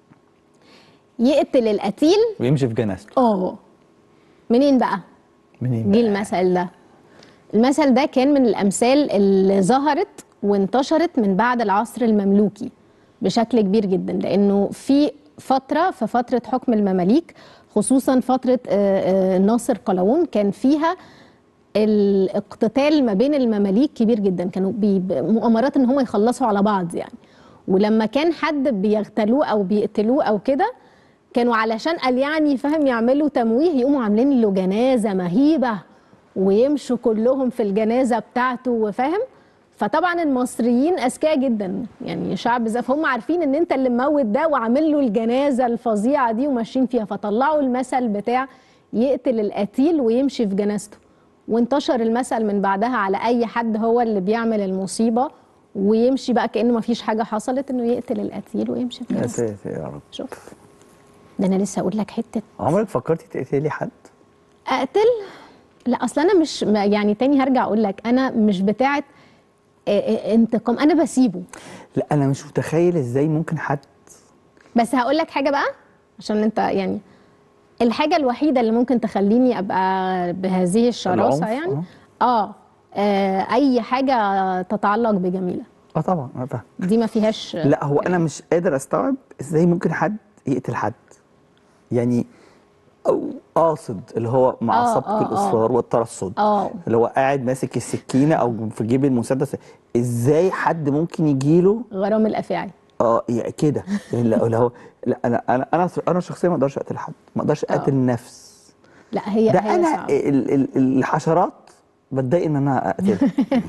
يقتل القتيل ويمشي في جنازته اه منين بقى منين جه بقى؟ المثل ده المثل ده كان من الامثال اللي ظهرت وانتشرت من بعد العصر المملوكي بشكل كبير جدا لانه في فتره في فتره حكم المماليك خصوصا فتره آه، آه، ناصر قلاوون كان فيها الاقتتال ما بين المماليك كبير جدا كانوا بي- مؤامرات ان هم يخلصوا على بعض يعني ولما كان حد بيغتالوه او بيقتلوه او كده كانوا علشان قال يعني فاهم يعملوا تمويه يقوموا عاملين له جنازه مهيبه ويمشوا كلهم في الجنازه بتاعته وفاهم فطبعا المصريين اذكياء جدا يعني شعب زي فهم عارفين ان انت اللي مموت ده وعامل له الجنازه الفظيعه دي وماشيين فيها فطلعوا المثل بتاع يقتل القتيل ويمشي في جنازته وانتشر المثل من بعدها على اي حد هو اللي بيعمل المصيبه ويمشي بقى كانه ما فيش حاجه حصلت انه يقتل القتيل ويمشي في يا جنازته ساتر يا رب شوف ده انا لسه اقول لك حته عمرك فكرتي تقتلي حد؟ اقتل لا اصل انا مش ما- يعني تاني هرجع اقول لك انا مش بتاعه آه، آه، انتقام انا بسيبه لا انا مش متخيل ازاي ممكن حد بس هقول لك حاجه بقى عشان انت يعني الحاجه الوحيده اللي ممكن تخليني ابقى بهذه الشراسه العنف، يعني آه. اه اي حاجه تتعلق بجميله اه طبعا انا فاهم دي ما فيهاش لا هو انا مش قادر استوعب ازاي ممكن حد يقتل حد يعني أو قاصد اللي هو مع آه، سبق آه، آه. الاصرار والترصد اه اللي هو قاعد ماسك السكينه او في جيب المسدس ازاي حد ممكن يجيله غرام الافاعي اه يعني كده يعني لا لا هو لا انا انا انا انا شخصيا ما اقدرش اقتل حد ما اقدرش اقتل نفس لا هي ده هي انا صعبة. ال ال الحشرات بتضايق ان انا اقتلها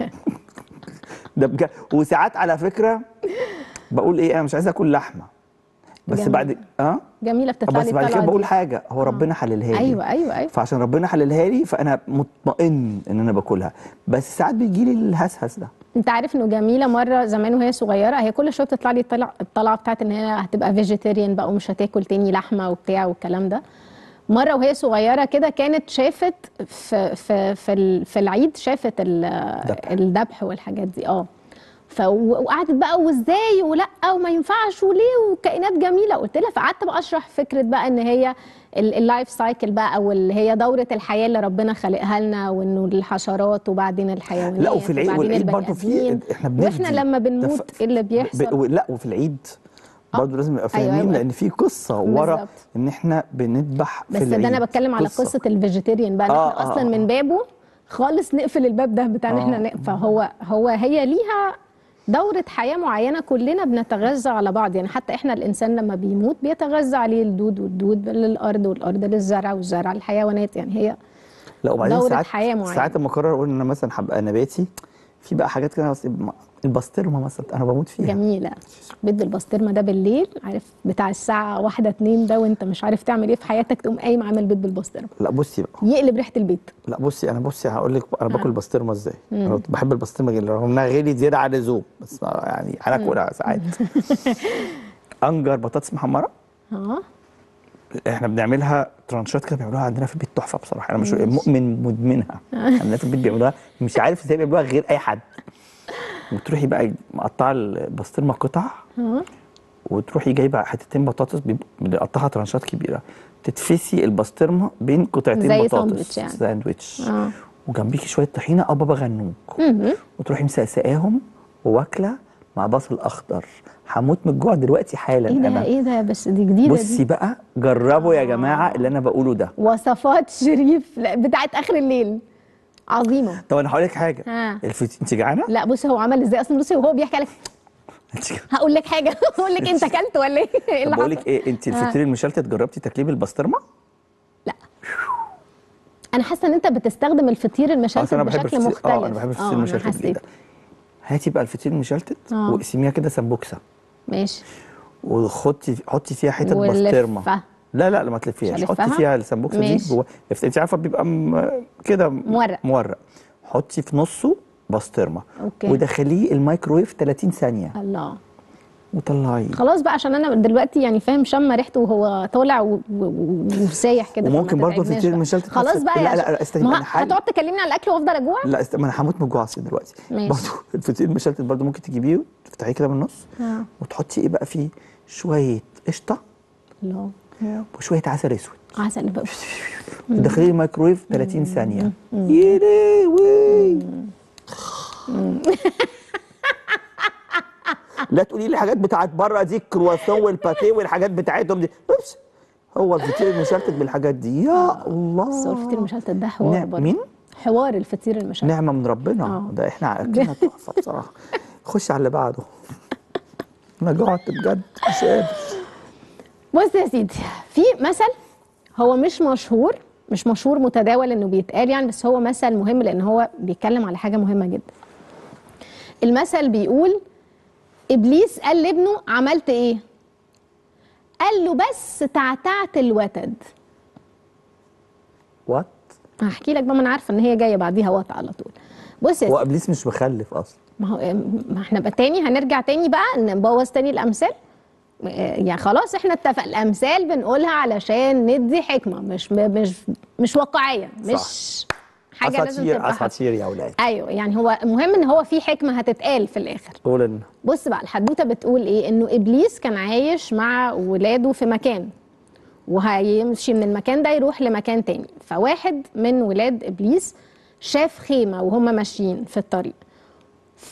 ده بجد وساعات على فكره بقول ايه انا مش عايز اكل لحمه بس جميل. بعد اه جميله بتطلع بس لي بعد كده الطلعه بقول دي حاجه هو ربنا حللها لي ايوه ايوه ايوه فعشان ربنا حللها لي فانا مطمئن ان انا باكلها بس ساعات بيجي لي الهسهس ده انت عارف انه جميله مره زمان وهي صغيره هي كل شويه بتطلع لي الطلع الطلعه بتاعت ان هي هتبقى فيجيتيريان بقى ومش هتاكل تاني لحمه وبتاع والكلام ده مره وهي صغيره كده كانت شافت في في في, ال- في العيد شافت ال- ذبح. الذبح والحاجات دي اه ف وقعدت بقى وازاي ولا وما ينفعش وليه وكائنات جميله قلت لها فقعدت بقى اشرح فكره بقى ان هي ال- اللايف سايكل بقى او اللي هي دوره الحياه اللي ربنا خلقها لنا وانه الحشرات وبعدين الحيوانات لا وفي العيد وبعدين والعيد البني برضه في آدمين. احنا بنفدي واحنا لما ده بنموت ف- ايه اللي ب- بيحصل لا وفي العيد برضه لازم نبقى أيوة، فاهمين أيوة. لان في قصه ورا بالظبط. ان احنا بنذبح في بس ده انا العيد. بتكلم على قصه الفيجيتيريان بقى إن آه، احنا آه، اصلا آه. من بابه خالص نقفل الباب ده بتاع ان احنا آه. ن- فهو هو هي ليها دورة حياة معينة كلنا بنتغذى على بعض يعني حتى احنا الانسان لما بيموت بيتغذى عليه الدود والدود للارض والارض للزرع والزرع للحيوانات يعني هي لا وبعدين دورة ساعات حياة معينة. ساعات لما اقرر اقول ان انا مثلا هبقى نباتي في بقى حاجات كده بس البسطرمه مثلا انا بموت فيها جميلة بيض البسطرمة ده بالليل عارف بتاع الساعة واحدة اتنين ده وانت مش عارف تعمل ايه في حياتك تقوم قايم عامل بيض بالبسطرمة لا بصي بقى يقلب ريحة البيت لا بصي انا بصي هقول لك انا باكل بسطرمه ازاي انا بحب البسطرمه جدا رغم انها غالي زياده عن اللزوم بس يعني انا اكلها ساعات انجر بطاطس محمره اه احنا بنعملها ترانشات كده بيعملوها عندنا في البيت تحفه بصراحه انا مش مؤمن مدمنها عندنا في البيت بيعملوها مش عارف ازاي بيعملوها غير اي حد وتروحي بقى مقطعه البسطرمه قطع اه وتروحي جايبه حتتين بطاطس بيب- بنقطعها ترانشات كبيره تتفسي البسطرمه بين قطعتين زي بطاطس ساندوتش يعني. ساندوتش اه وجنبيكي شويه طحينه او بابا غنوج مهم. وتروحي مسقسقاهم واكله مع بصل اخضر هموت من الجوع دلوقتي حالا ايه ده انا ايه ده بس دي جديدة بصي دي بقى جربوا يا جماعه اللي انا بقوله ده وصفات شريف لا، بتاعت اخر الليل عظيمة طب انا هقول لك حاجه ها. الفت... انت جعانه؟ لا بص هو عمل ازاي اصلا بصي وهو بيحكي لك انت جعانة؟ هقول لك حاجة هقول لك انت اكلت ولا ايه ايه طب اللي بقول حصل لك ايه انت الفطير المشلتت جربتي تاكليه بالبسطرمه؟ لا انا حاسه ان انت بتستخدم الفطير المشلتت أصل انا بحب بشكل الفطير- مختلف اه انا بحب آه، الفطير أنا المشلتت حسيت. جدا هاتي بقى الفطير المشلتت آه. واقسميها كده سمبوكسه ماشي وحطي حطي فيها حته ولفها. بسطرمه لا لا لا ما تلفيهاش مش حطي هلفها؟ فيها السمبوكسه دي ماشي. جوه انت عارفه بيبقى م... كده مورق. مورق حطي في نصه بسطرمه أوكي. ودخليه الميكرويف 30 ثانيه الله وطلعيه خلاص بقى عشان انا دلوقتي يعني فاهم شم ريحته وهو طالع و- و- وسايح كده وممكن فما برضه تتعبناش الفطير بقى. المشلتت خلاص نفس- بقى لا يا لا عشان- لا استني ما هو انا حل هتقعد تكلمني على الاكل وافضل اجوع لا است... ما انا هموت من الجوع اصلا دلوقتي ماشي. برضه الفطير المشلتت برضه ممكن تجيبيه وتفتحيه كده من النص آه. وتحطي ايه بقى فيه شويه قشطه الله وشويه عسل اسود عسل بقى تدخليه الميكرويف 30 ثانيه يا لهوي لا تقولي لي حاجات بتاعت بره دي الكرواسون والباتيه والحاجات بتاعتهم دي بس هو الفطير المشلتت بالحاجات دي يا الله بس هو الفطير المشلتت ده حوار نعم. برضه مين؟ حوار الفطير المشلتت نعمه من ربنا آه. ده احنا اكلنا تحفه بصراحه خش على اللي بعده انا جعت بجد مش قادر بص يا سيدي في مثل هو مش مشهور مش مشهور متداول انه بيتقال يعني بس هو مثل مهم لان هو بيتكلم على حاجه مهمه جدا المثل بيقول ابليس قال لابنه عملت ايه قال له بس تعتعت الوتد وات هحكي لك بقى ما انا عارفه ان هي جايه بعديها وقت على طول بص يا هو سيدي ابليس مش مخلف اصلا ما هو ما احنا بقى تاني هنرجع تاني بقى نبوظ تاني الامثال آه، يعني خلاص احنا اتفق الامثال بنقولها علشان ندي حكمه مش مش مش واقعيه مش حاجه لازم اساطير تبقى حق. اساطير يا اولاد ايوه يعني هو المهم ان هو في حكمه هتتقال في الاخر قول لنا بص بقى الحدوته بتقول ايه انه ابليس كان عايش مع ولاده في مكان وهيمشي من المكان ده يروح لمكان تاني فواحد من ولاد ابليس شاف خيمه وهم ماشيين في الطريق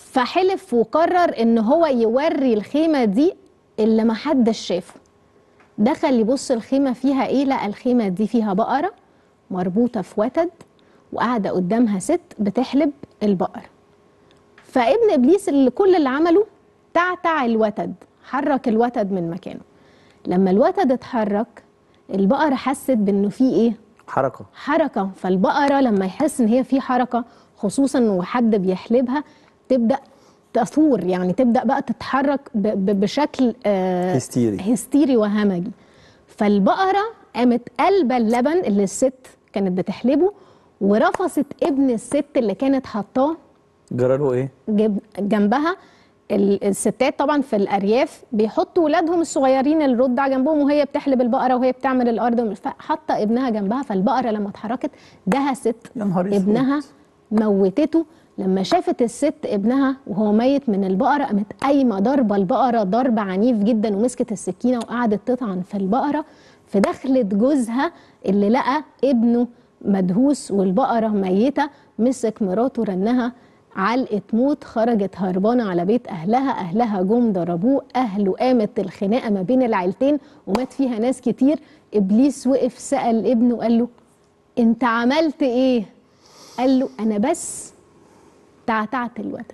فحلف وقرر ان هو يوري الخيمه دي اللي محدش شافه دخل يبص الخيمه فيها ايه لقى الخيمه دي فيها بقره مربوطه في وتد وقاعده قدامها ست بتحلب البقر فابن ابليس اللي كل اللي عمله تعتع الوتد حرك الوتد من مكانه لما الوتد اتحرك البقره حست بانه في ايه حركه حركه فالبقره لما يحس ان هي في حركه خصوصا وحد بيحلبها تبدا تثور يعني تبدا بقى تتحرك ب- ب- بشكل آه هستيري. هستيري وهمجي فالبقره قامت قلبه اللبن اللي الست كانت بتحلبه ورفصت ابن الست اللي كانت حطاه جرى له ايه جب- جنبها ال- الستات طبعا في الارياف بيحطوا ولادهم الصغيرين الرضع جنبهم وهي بتحلب البقره وهي بتعمل الارض فحاطه ابنها جنبها فالبقره لما اتحركت دهست يا نهار اسود. ابنها موتته لما شافت الست ابنها وهو ميت من البقره قامت قايمه ضربه البقره ضرب عنيف جدا ومسكت السكينه وقعدت تطعن في البقره في دخلة جوزها اللي لقى ابنه مدهوس والبقره ميته مسك مراته رنها علقة موت خرجت هربانة على بيت أهلها أهلها جم ضربوه أهله قامت الخناقة ما بين العيلتين ومات فيها ناس كتير إبليس وقف سأل ابنه قال له أنت عملت إيه؟ قال له أنا بس تعتعت الوتد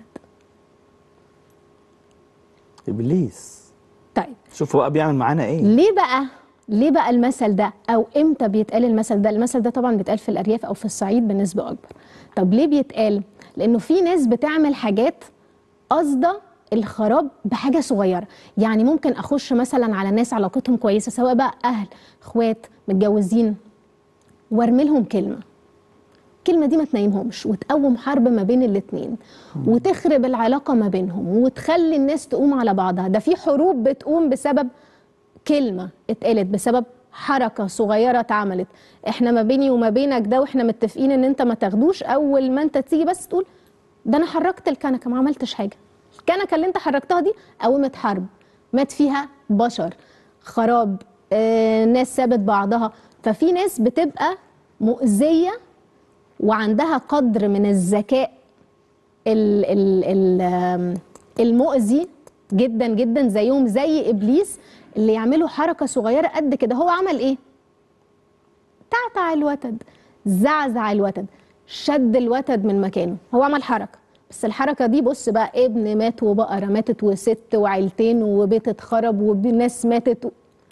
ابليس طيب شوفوا بقى بيعمل معانا ايه ليه بقى ليه بقى المثل ده او امتى بيتقال المثل ده المثل ده طبعا بيتقال في الارياف او في الصعيد بنسبه اكبر طب ليه بيتقال لانه في ناس بتعمل حاجات قصده الخراب بحاجه صغيره يعني ممكن اخش مثلا على ناس علاقتهم كويسه سواء بقى اهل اخوات متجوزين وارمي لهم كلمه الكلمه دي ما تنيمهمش وتقوم حرب ما بين الاتنين وتخرب العلاقه ما بينهم وتخلي الناس تقوم على بعضها ده في حروب بتقوم بسبب كلمه اتقالت بسبب حركه صغيره اتعملت احنا ما بيني وما بينك ده واحنا متفقين ان انت ما تاخدوش اول ما انت تيجي بس تقول ده انا حركت الكنكه ما عملتش حاجه الكنكه اللي انت حركتها دي قومت حرب مات فيها بشر خراب آه، ناس سابت بعضها ففي ناس بتبقى مؤذيه وعندها قدر من الذكاء ال ال ال آم، المؤذي جدا جدا زيهم زي ابليس اللي يعملوا حركه صغيره قد كده هو عمل ايه تعتع الوتد زعزع الوتد شد الوتد من مكانه هو عمل حركه بس الحركه دي بص بقى ابن مات وبقره ماتت وست وعيلتين وبيت اتخرب وناس ماتت و...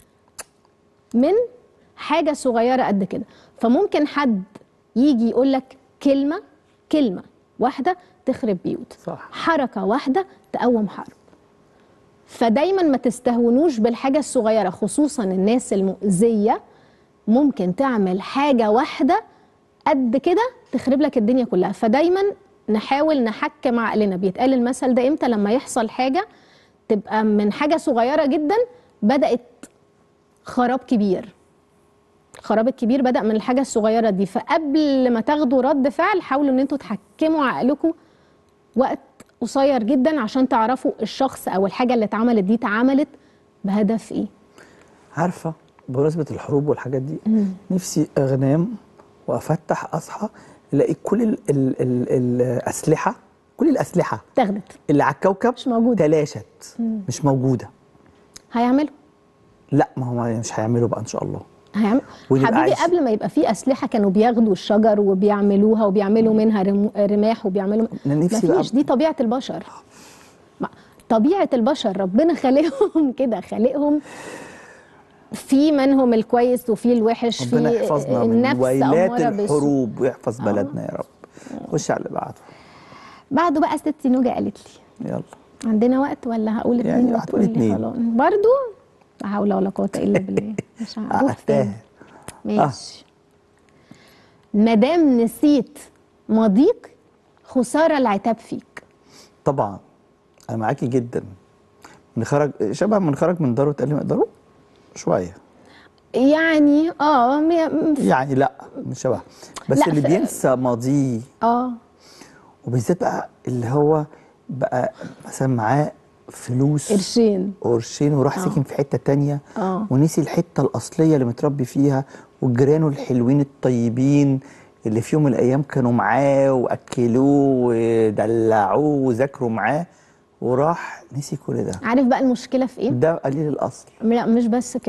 من حاجه صغيره قد كده فممكن حد يجي يقول لك كلمه كلمه واحده تخرب بيوت صح. حركه واحده تقوم حرب فدايما ما تستهونوش بالحاجه الصغيره خصوصا الناس المؤذيه ممكن تعمل حاجه واحده قد كده تخرب لك الدنيا كلها فدايما نحاول نحكم عقلنا بيتقال المثل ده امتى لما يحصل حاجه تبقى من حاجه صغيره جدا بدات خراب كبير الخراب الكبير بدأ من الحاجة الصغيرة دي فقبل ما تاخدوا رد فعل حاولوا ان انتوا تحكموا عقلكم وقت قصير جدا عشان تعرفوا الشخص او الحاجة اللي اتعملت دي اتعملت بهدف ايه عارفه بمناسبه الحروب والحاجات دي نفسي انام وافتح اصحى الاقي كل ال ال ال الاسلحه كل الاسلحه اتاخدت اللي على الكوكب مش موجودة. تلاشت مش موجوده هيعملوا لا ما هو مش هيعملوا بقى ان شاء الله هيعملوا ونبقى حبيبي عايش- قبل ما يبقى في اسلحه كانوا بياخدوا الشجر وبيعملوها وبيعملوا منها رم- رماح وبيعملوا أنا نفسي بقى- مفيش دي طبيعه البشر ما- طبيعه البشر ربنا خالقهم كده خالقهم في منهم الكويس وفي الوحش ربنا في يحفظنا من النفس ويلات أمارة بالسوء. الحروب ويحفظ بلدنا يا رب خش على اللي بعده بعده بقى ستي نوجة قالت لي يلا عندنا وقت ولا هقول اتنين يعني وتقول هتقولي لي اتنين. خلاص برضو لا حول ولا قوه الا بالله مش هروح قعدتها تاني ماشي مادام نسيت ماضيك خساره العتاب فيك طبعا انا معاكي جدا من خرج شبه من خرج من داره اتقال لي مقداره شويه يعني اه م- يعني لا مش شبه بس لا، اللي ف- بينسى ماضيه اه وبالذات بقى اللي هو بقى مثلا معاه فلوس قرشين قرشين وراح ساكن في حته تانية آه. ونسي الحته الاصليه اللي متربي فيها وجيرانه الحلوين الطيبين اللي في يوم من الايام كانوا معاه واكلوه ودلعوه وذاكروا معاه وراح نسي كل ده عارف بقى المشكله في ايه ده قليل الاصل لا مش بس كده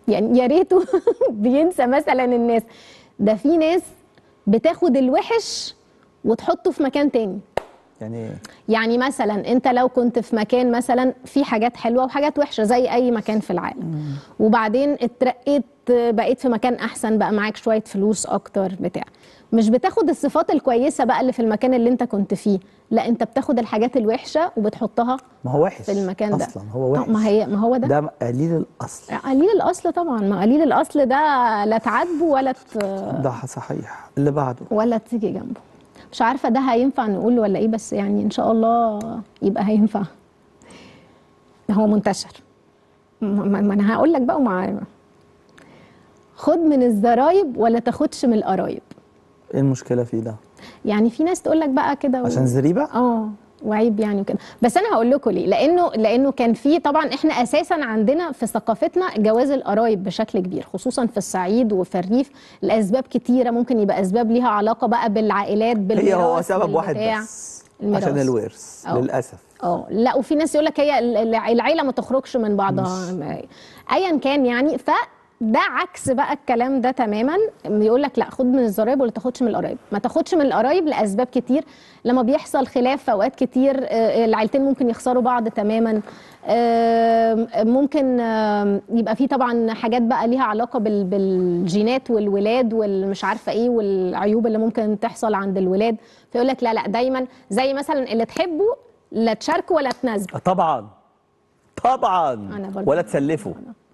يعني يا ريته بينسى مثلا الناس ده في ناس بتاخد الوحش وتحطه في مكان تاني يعني يعني مثلا انت لو كنت في مكان مثلا في حاجات حلوه وحاجات وحشه زي اي مكان في العالم وبعدين اترقيت بقيت في مكان احسن بقى معاك شويه فلوس اكتر بتاع مش بتاخد الصفات الكويسه بقى اللي في المكان اللي انت كنت فيه لا انت بتاخد الحاجات الوحشه وبتحطها ما هو وحش في المكان ده اصلا هو وحش ما هي ما هو ده ده قليل الاصل قليل الاصل طبعا ما قليل الاصل ده لا تعاتبه ولا ت... ده صحيح اللي بعده ولا تيجي جنبه مش عارفه ده هينفع نقول ولا ايه بس يعني ان شاء الله يبقى هينفع هو منتشر ما ما انا هقول لك بقى ومع خد من الزرايب ولا تاخدش من القرايب ايه المشكله فيه ده يعني في ناس تقول لك بقى كده و- عشان زريبه اه وعيب يعني وكده بس انا هقول لكم ليه لانه لانه كان في طبعا احنا اساسا عندنا في ثقافتنا جواز القرايب بشكل كبير خصوصا في الصعيد وفي الريف لاسباب كتيره ممكن يبقى اسباب ليها علاقه بقى بالعائلات بالميراث هي هو سبب واحد بالبتاع. بس الميراث. عشان الورث أه. للاسف اه لا وفي ناس يقول لك هي ال- ال- العيله ما تخرجش من بعضها ايا كان يعني ف ده عكس بقى الكلام ده تماما بيقول لك لا خد من الزرايب ولا تاخدش من القرايب ما تاخدش من القرايب لاسباب كتير لما بيحصل خلاف في اوقات كتير آه، العيلتين ممكن يخسروا بعض تماما آم، ممكن آم، يبقى في طبعا حاجات بقى ليها علاقه بال- بالجينات والولاد والمش عارفه ايه والعيوب اللي ممكن تحصل عند الولاد فيقول لك لا لا دايما زي مثلا اللي تحبه لا تشاركه ولا تناسبه طبعا طبعا أنا برضه ولا تسلفه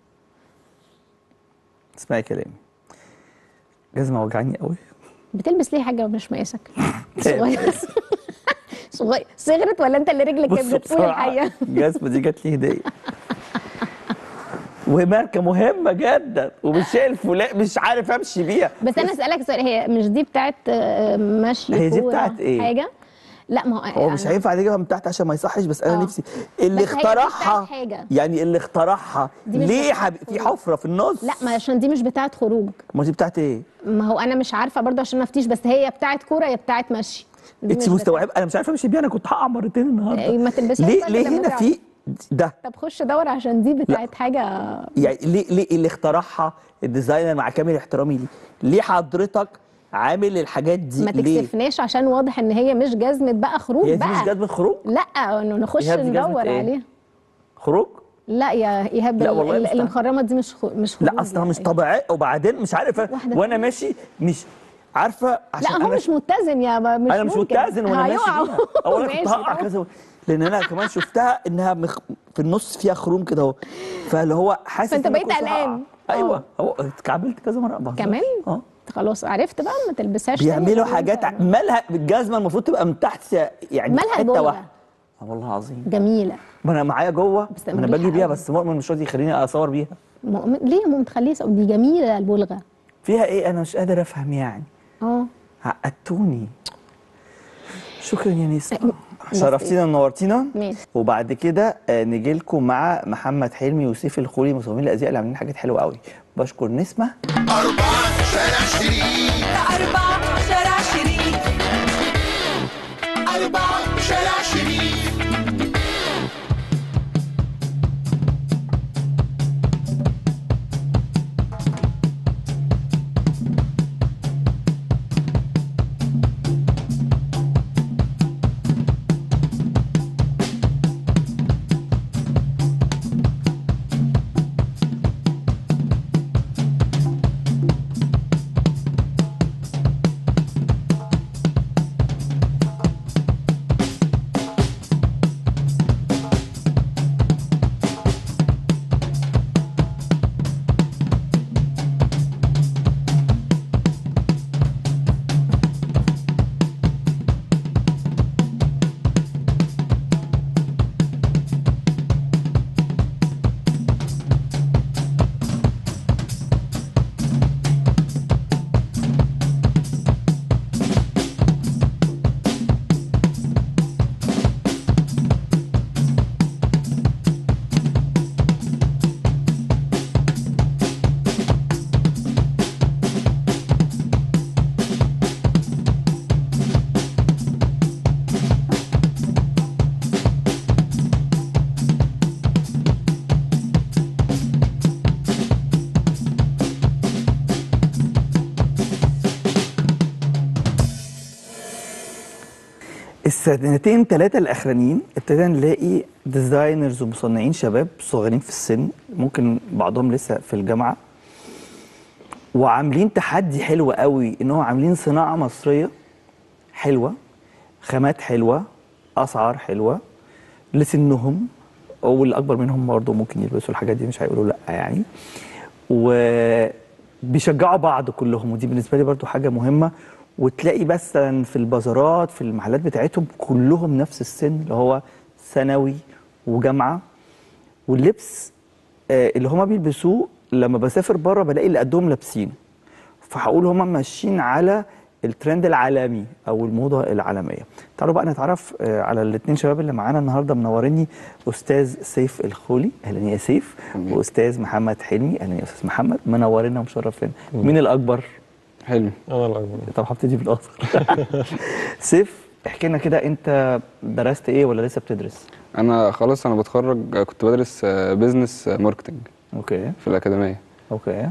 اسمعي كلامي جزمه وجعاني قوي بتلبس ليه حاجه مش مقاسك صغير صغير صغرت ولا انت اللي رجلك كانت بصوا بتقول بسرعه الحقيقه الجزمه دي جات لي هديه وماركه مهمه جدا ومش شايف فلان مش عارف امشي بيها بس انا اسالك سؤال هي مش دي بتاعت آه، مشي هي دي كورة، بتاعت إيه؟ حاجه لا ما هو مش أنا- هينفع نجيبها من تحت عشان ما يصحش بس انا آه. نفسي اللي بس هي دي اخترعها بتاعت حاجة. يعني اللي اخترعها دي مش ليه بتاعت حب... في خروج. حفره في النص لا ما عشان دي مش بتاعت خروج ما دي بتاعت ايه؟ ما هو انا مش عارفه برضه عشان ما افتيش بس هي بتاعت كوره يا بتاعت مشي دي انت مش مستوعبه انا مش عارفه امشي بيها انا كنت هقع مرتين النهارده إيه، ما تلبسهاش ليه بقى ليه لما هنا تعرف. في ده طب خش دور عشان دي بتاعت حاجه يعني ليه ليه اللي اخترعها الديزاينر مع كامل احترامي ليه ليه حضرتك عامل الحاجات دي ما ليه؟ تكسفناش عشان واضح ان هي مش جزمه بقى خروج هي دي بقى مش جزمه خروج لا انه نخش إيهاب دي جزمة ندور إيه؟ عليها خروج لا يا ايهاب لا ال- والله ال- مش اللي تعرف. مخرمه دي مش خو... مش خروج لا اصلها يعني. مش طبيعي وبعدين مش عارف واحدة وانا ماشي مش عارفه عشان لا هو أنا مش متزن يا ما مش انا مش ممكن. متزن وانا ماشي هيقع. بيها اولا كنت ماشي هقع طبعا. كذا لان انا كمان شفتها انها مخ... في النص فيها خروم كده اهو فاللي هو حاسس فأنت إن أنا بقيت كنت هقع. قلقان. ايوه آه. هو اتكعبلت كذا مره بهزر. كمان اه خلاص عرفت بقى ما تلبسهاش تاني بيعملوا غير حاجات أنت. مالها بالجزمه المفروض تبقى من تحت يعني مالها حته جوه؟ واحده آه والله العظيم جميله ما انا معايا جوه بس ما انا مريحة باجي بيها أوي. بس مؤمن مش راضي يخليني اصور بيها مؤمن ليه يا ماما تخليه يسقط؟ دي جميله البلغه فيها ايه انا مش قادر افهم يعني اه عقدتوني شكرا يا نسمة شرفتينا ونورتينا ماشي. وبعد كده آه، نجي لكم مع محمد حلمي وسيف الخولي مصممين الازياء اللي عاملين حاجات حلوه قوي بشكر نسمه أربعة شارع شريك أربعة شارع شريك أربعة شارع شريك السنتين ثلاثة الأخرانيين ابتدينا نلاقي ديزاينرز ومصنعين شباب صغيرين في السن ممكن بعضهم لسه في الجامعة وعاملين تحدي حلو قوي ان هو عاملين صناعة مصرية حلوة خامات حلوة أسعار حلوة لسنهم واللي أكبر منهم برضه ممكن يلبسوا الحاجات دي مش هيقولوا لأ يعني وبيشجعوا بعض كلهم ودي بالنسبة لي برضه حاجة مهمة وتلاقي مثلا في البازارات في المحلات بتاعتهم كلهم نفس السن اللي هو ثانوي وجامعة واللبس آه، اللي هما بيلبسوه لما بسافر بره بلاقي اللي قدهم لابسينه فهقول هما ماشيين على الترند العالمي او الموضه العالميه تعالوا بقى نتعرف آه، على الاثنين شباب اللي معانا النهارده منوريني استاذ سيف الخولي اهلا يا سيف واستاذ محمد حلمي اهلا يا استاذ محمد منورنا ومشرفنا مين الاكبر حلمي انا الاكبر طب هبتدي بالاصغر سيف احكي لنا كده انت درست ايه ولا لسه بتدرس انا خلاص انا بتخرج كنت بدرس بزنس ماركتنج اوكي في الاكاديميه اوكي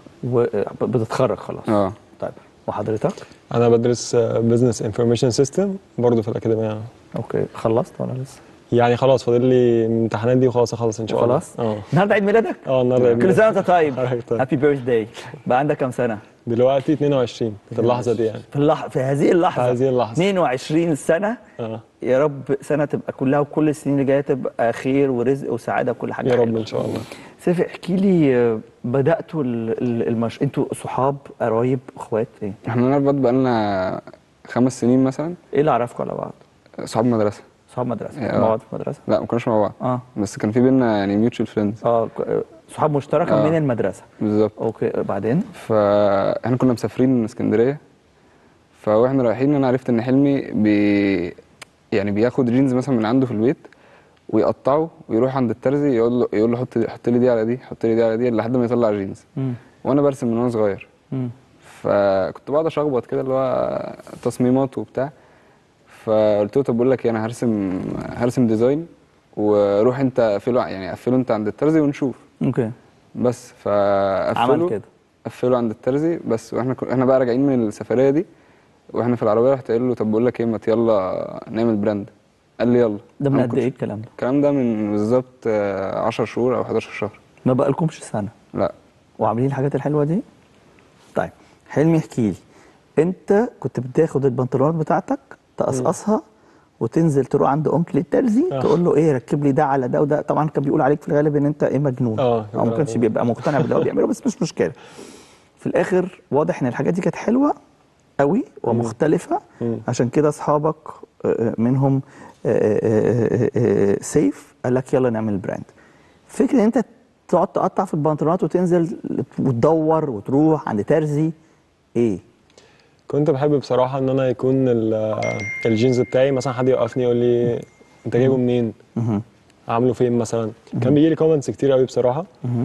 وبتتخرج خلاص اه طيب وحضرتك انا بدرس بزنس انفورميشن سيستم برضه في الاكاديميه اوكي خلصت ولا لسه يعني خلاص فاضل لي الامتحانات دي وخلاص اخلص ان شاء الله خلاص اه النهارده عيد ميلادك اه النهارده عيد كل ميلادي. سنه وانت طيب حضرتك طيب. هابي بيرث داي بقى عندك كام سنه دلوقتي 22 في اللحظه دي يعني في اللح... في هذه اللحظه في هذه اللحظة. 22 سنه اه يا رب سنه تبقى كلها وكل السنين اللي جايه تبقى خير ورزق وسعاده وكل حاجه يا رب حلوة. ان شاء الله سيف احكي لي آه، بداتوا ال- ال- المش... انتوا صحاب قرايب اخوات ايه احنا نعرف بعض بقالنا خمس سنين مثلا ايه اللي عرفكم على بعض صحاب مدرسه صحاب مدرسه آه. مع بعض في المدرسه لا ما كناش مع بعض اه بس كان في بينا يعني ميوتشال فريندز اه ك- آه، صحاب مشتركه آه. من المدرسه بالظبط اوكي بعدين فاحنا كنا مسافرين من اسكندريه فواحنا رايحين انا عرفت ان حلمي بي يعني بياخد جينز مثلا من عنده في البيت ويقطعه ويروح عند الترزي يقول له يقول له حط حط لي دي على دي حط لي دي على دي لحد ما يطلع جينز مم. وانا برسم من وانا صغير مم. فكنت بقعد اشخبط كده اللي هو تصميمات وبتاع فقلت له طب بقول لك ايه انا هرسم هرسم ديزاين وروح انت قفله يعني قفله انت عند الترزي ونشوف اوكي بس عمل فقفله كده قفله عند الترزي بس واحنا كن- احنا بقى راجعين من السفريه دي واحنا في العربيه رحت قايل له طب بقول لك ايه ما يلا نعمل براند قال لي يلا ده من أنا قد كنت- ايه الكلام ده الكلام ده من بالظبط آه، 10 شهور او 11 شهر ما بقالكمش سنه لا وعاملين الحاجات الحلوه دي طيب حلمي احكي لي انت كنت بتاخد البنطلونات بتاعتك تقصقصها وتنزل تروح عند انكل الترزي آه. تقول له ايه ركب لي ده على ده وده طبعا كان بيقول عليك في الغالب ان انت ايه مجنون آه، او ما كانش آه. بيبقى مقتنع باللي هو بيعمله بس مش مشكله في الاخر واضح ان الحاجات دي كانت حلوه قوي ومختلفه مم. عشان كده اصحابك آه، آه، منهم آه، آه، آه، آه، سيف قال لك يلا نعمل براند فكره ان انت تقعد تقطع في البنطلونات وتنزل وتدور وتروح عند ترزي ايه كنت بحب بصراحه ان انا يكون ال- الجينز بتاعي مثلا حد يوقفني يقول لي انت جايبه منين مهم. عامله فين مثلا كان بيجي لي كومنتس كتير قوي بصراحه مهم.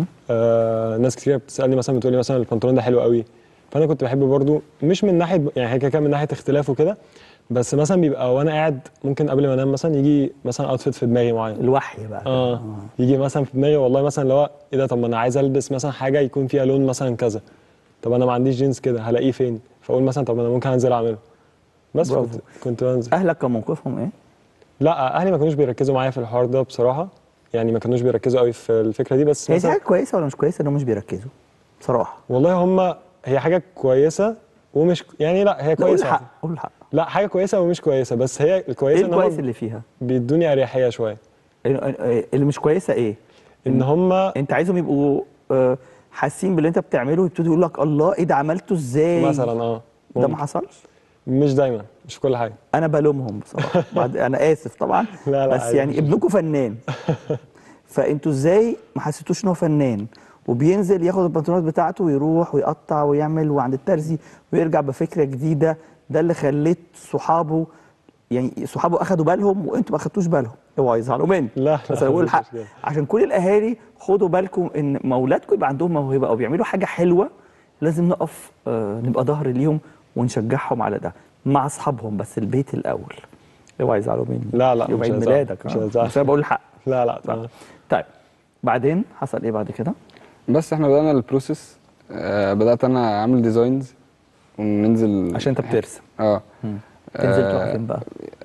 آه ناس كتير بتسالني مثلا بتقول لي مثلا البنطلون ده حلو قوي فانا كنت بحب برضو مش من ناحيه يعني هي كده كده من ناحيه اختلاف وكده بس مثلا بيبقى وانا قاعد ممكن قبل ما انام مثلا يجي مثلا اوتفيت في دماغي معين الوحي بقى اه يجي مثلا في دماغي والله مثلا اللي هو ايه ده طب ما انا عايز البس مثلا حاجه يكون فيها لون مثلا كذا طب انا ما عنديش جينز كده هلاقيه فين فاقول مثلا طب انا ممكن انزل اعمله بس برافو. كنت كنت بنزل اهلك كان موقفهم ايه لا اهلي ما كانوش بيركزوا معايا في الحوار ده بصراحه يعني ما كانوش بيركزوا قوي في الفكره دي بس هي دي مثلا حاجه كويسه ولا مش كويسه انهم مش بيركزوا بصراحه والله هم هي حاجه كويسه ومش يعني لا هي لا، قول كويسه الحق قول الحق لا حاجه كويسه ومش كويسه بس هي ايه الكويسه ان الكويس هم اللي فيها بيدوني اريحيه شويه اللي مش كويسه ايه ان هم انت عايزهم يبقوا آه، حاسين باللي انت بتعمله ويبتدوا يقولوا لك الله ايه ده عملته ازاي مثلا اه ده ما ممكن. حصلش مش دايما مش في كل حاجه انا بلومهم بصراحه بعد انا اسف طبعا لا لا بس عادي، يعني مفيش ابنكم فنان فانتوا ازاي ما حسيتوش ان هو فنان وبينزل ياخد البنطلونات بتاعته ويروح ويقطع ويعمل وعند الترزي ويرجع بفكره جديده ده اللي خليت صحابه يعني صحابه اخدوا بالهم وانتوا ما اخدتوش بالهم اوعوا يزعلوا مني لا، لا، بس انا بقول مفيش الحق كده. عشان كل الاهالي خدوا بالكم ان مولادكم يبقى عندهم موهبه او بيعملوا حاجه حلوه لازم نقف آه نبقى ظهر ليهم ونشجعهم على ده مع اصحابهم بس البيت الاول اوعى يزعلوا مني لا، لا، يوم مش عيد هيزعلوا، ميلادك مش آه. هيزعلوا. بس انا بقول الحق لا لا صح. تمام. طيب بعدين حصل ايه بعد كده؟ بس احنا بدأنا البروسيس آه بدأت انا اعمل ديزاينز وننزل عشان انت بترسم اه تنزل آه، تروح فين بقى؟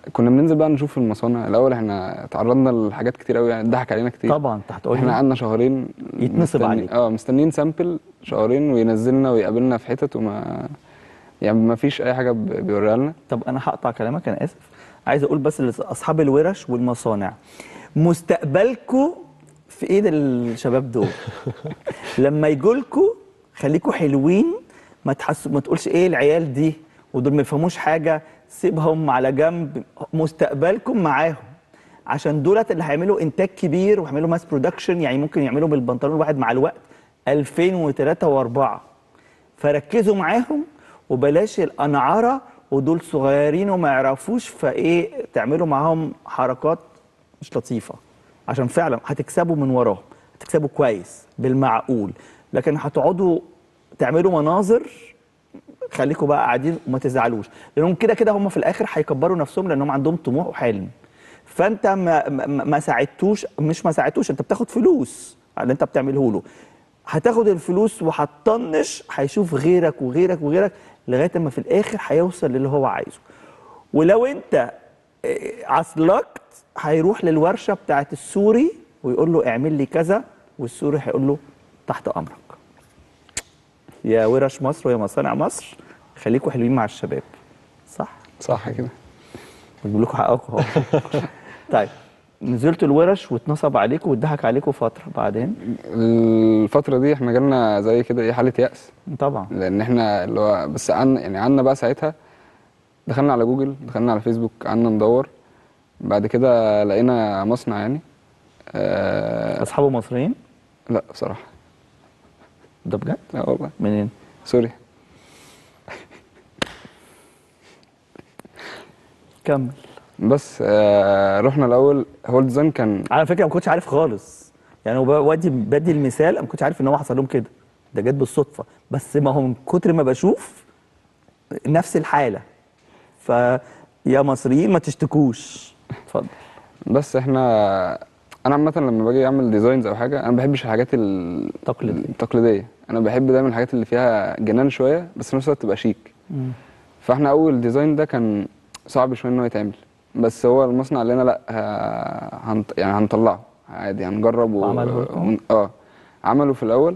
كنا بننزل بقى نشوف المصانع الاول احنا تعرضنا لحاجات كتير قوي يعني اتضحك علينا كتير طبعا انت هتقول احنا لي قعدنا شهرين يتنصب مستني- عليك. اه مستنيين سامبل شهرين وينزلنا ويقابلنا في حتت وما يعني ما فيش اي حاجه ب- بيوريها لنا طب انا هقطع كلامك انا اسف عايز اقول بس لاصحاب الورش والمصانع مستقبلكم في ايد الشباب دول لما يجولكوا خليكوا حلوين ما تحسوا ما تقولش ايه العيال دي ودول ما يفهموش حاجه سيبهم على جنب مستقبلكم معاهم عشان دولت اللي هيعملوا انتاج كبير وهيعملوا ماس برودكشن يعني ممكن يعملوا بالبنطلون الواحد مع الوقت 2003 و4 فركزوا معاهم وبلاش الأنعرة ودول صغيرين وما يعرفوش فايه تعملوا معاهم حركات مش لطيفة عشان فعلا هتكسبوا من وراهم هتكسبوا كويس بالمعقول لكن هتقعدوا تعملوا مناظر خليكم بقى قاعدين وما تزعلوش لانهم كده كده هم في الاخر هيكبروا نفسهم لانهم عندهم طموح وحلم فانت ما ما, ما ساعدتوش مش ما ساعدتوش انت بتاخد فلوس على اللي انت بتعمله له هتاخد الفلوس وهتطنش هيشوف غيرك وغيرك وغيرك لغايه اما في الاخر هيوصل للي هو عايزه ولو انت اه، عصلكت هيروح للورشه بتاعت السوري ويقول له اعمل لي كذا والسوري هيقول له تحت امرك يا ورش مصر ويا مصانع مصر خليكوا حلوين مع الشباب صح صح كده بجيب لكم حقكم اهو طيب نزلتوا الورش واتنصب عليكم واتضحك عليكم فتره بعدين الفتره دي احنا جالنا زي كده ايه حاله يأس طبعا لان احنا اللي هو بس قعدنا يعني قعدنا بقى ساعتها دخلنا على جوجل دخلنا على فيسبوك قعدنا ندور بعد كده لقينا مصنع يعني آه اصحابه مصريين لا بصراحه ده بجد لا والله منين سوري كمل بس آه رحنا الاول هو الديزاين كان على فكره ما كنتش عارف خالص يعني هو بدي بدي المثال انا ما كنتش عارف ان هو حصل لهم كده ده جت بالصدفه بس ما هو من كتر ما بشوف نفس الحاله فيا مصريين ما تشتكوش اتفضل بس احنا انا عامه لما باجي اعمل ديزاينز او حاجه انا ما بحبش الحاجات ال- تقليدية. التقليديه انا بحب دايما الحاجات اللي فيها جنان شويه بس في نفس الوقت تبقى شيك فاحنا اول ديزاين ده كان صعب شويه ان هو يتعمل بس هو المصنع قال لنا لا ه- هنط... يعني هنطلعه عادي هنجرب و... وعمله لكم؟ ون- اه عملوا في الاول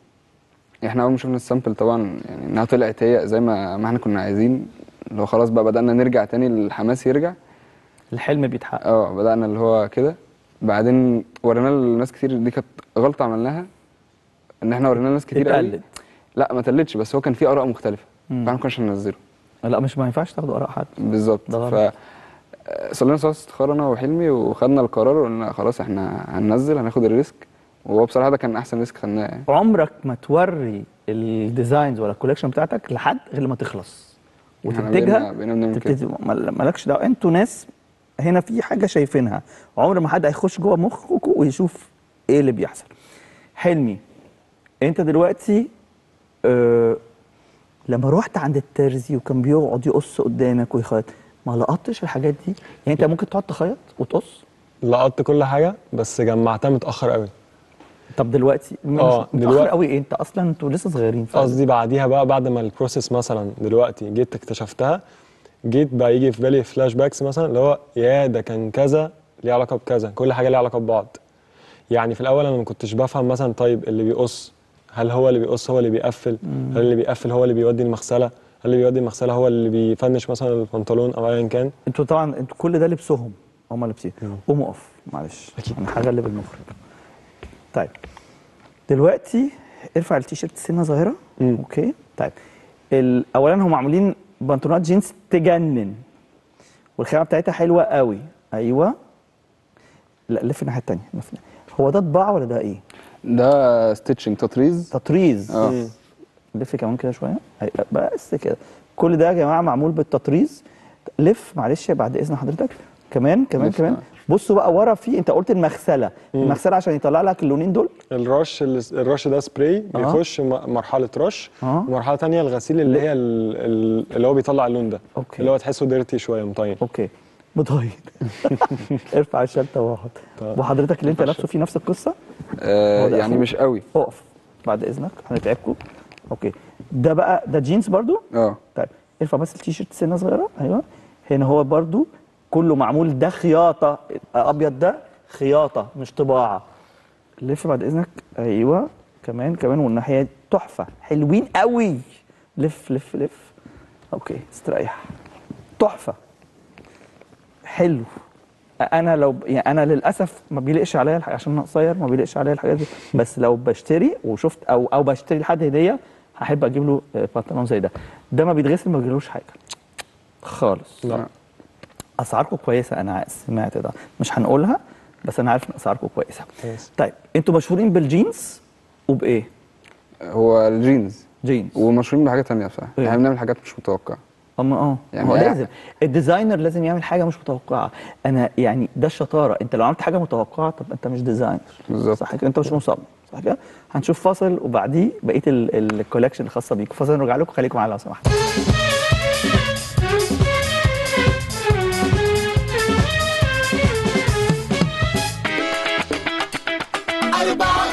احنا اول ما شفنا السامبل طبعا يعني انها طلعت هي زي ما ما احنا كنا عايزين اللي هو خلاص بقى بدأنا نرجع تاني الحماس يرجع الحلم بيتحقق اه بدأنا اللي هو كده بعدين ورينا لناس كتير دي كانت غلطة عملناها ان احنا ورينا لناس كتير قوي اتقلد لا ما تقلدش بس هو كان في اراء مختلفة مم. فاحنا ما كناش هننزله لا مش ما ينفعش تاخدوا اراء حد بالظبط ده غلط. ف آه، صلينا صلاه استخاره انا وحلمي وخدنا القرار وقلنا خلاص احنا هننزل هناخد الريسك وهو بصراحه ده كان احسن ريسك خدناه يعني عمرك ما توري الديزاينز ولا الكوليكشن بتاعتك لحد غير لما تخلص احنا وتنتجها بقينا- بقينا بنعمل كده. تبتدي مال- مالكش دعوه انتوا ناس هنا في حاجه شايفينها عمر ما حد هيخش جوه مخكم ويشوف ايه اللي بيحصل حلمي انت دلوقتي آه لما روحت عند الترزي وكان بيقعد يقص قدامك ويخيط ما لقطتش الحاجات دي يعني انت ممكن تقعد تخيط وتقص لقطت كل حاجه بس جمعتها متاخر قوي طب دلوقتي مش آه، متاخر دلوقتي- قوي ايه انت اصلا انتوا لسه صغيرين ف- قصدي بعديها بقى بعد ما البروسيس مثلا دلوقتي جيت اكتشفتها جيت بقى يجي في بالي فلاش باكس مثلا اللي هو يا ده كان كذا ليه علاقه بكذا كل حاجه ليها علاقه ببعض يعني في الاول انا ما كنتش بفهم مثلا طيب اللي بيقص هل هو اللي بيقص هو اللي بيقفل هل اللي بيقفل هو اللي بيودي المغسله هل اللي بيودي المغسله هو اللي بيفنش مثلا البنطلون او ايا كان انتوا طبعا انتوا كل ده لبسهم هم لابسين قوم اقف معلش انا هغلب المخرج طيب دلوقتي ارفع التيشيرت سنه صغيره مم. اوكي طيب ال- اولا هم عاملين بنطلونات جينز تجنن والخامه بتاعتها حلوه قوي ايوه لا لف الناحيه الثانيه لف هو ده طباعه ولا ده ايه ده ستيتشنج تطريز تطريز اه لف كمان كده شويه أي- بس كده كل ده يا جماعه معمول بالتطريز لف معلش بعد اذن حضرتك كمان كمان لف، كمان آه. بصوا بقى ورا في انت قلت المغسله المغسله عشان يطلع لك اللونين دول الرش اللي- الرش ده سبراي آه. بيخش م- مرحله رش آه. ومرحله تانية الغسيل اللي هي ال- ال- اللي هو بيطلع اللون ده أوكي. اللي هو تحسه ديرتي شويه مطين اوكي متغير ارفع الشنطه واقعد طيب. وحضرتك اللي انت لابسه فيه نفس القصه آه هو ده يعني أخوه. مش قوي اقف بعد اذنك هنتعبكم اوكي ده بقى ده جينز برضو اه طيب ارفع بس التيشيرت سنه صغيره ايوه هنا هو برضو كله معمول ده خياطه ابيض ده خياطه مش طباعه لف بعد اذنك ايوه كمان كمان والناحيه دي تحفه حلوين قوي لف لف لف اوكي استريح تحفه حلو انا لو يعني انا للاسف ما بيليقش عليا الح- عشان انا قصير ما بيليقش عليا الحاجات دي بس لو بشتري وشفت او او بشتري لحد هديه هحب اجيب له آه، بنطلون زي ده ده ما بيتغسل ما بيجيلوش حاجه خالص لا اسعاركم كويسه انا سمعت ده مش هنقولها بس انا عارف ان اسعاركم كويسه كويس. طيب انتوا مشهورين بالجينز وبايه هو الجينز جينز ومشهورين بحاجه تانية بصراحه إيه؟ احنا بنعمل حاجات مش متوقعه اما اه يعني هو هي- لازم الديزاينر لازم يعمل حاجه مش متوقعه انا يعني ده الشطاره انت لو عملت حاجه متوقعه طب انت مش ديزاينر بالظبط. صح كده انت مش مصمم صح كده هنشوف فاصل وبعديه بقيه ال- الكولكشن الخاصه بيكم فاصل نرجع لكم خليكم معانا لو سمحتوا أربعة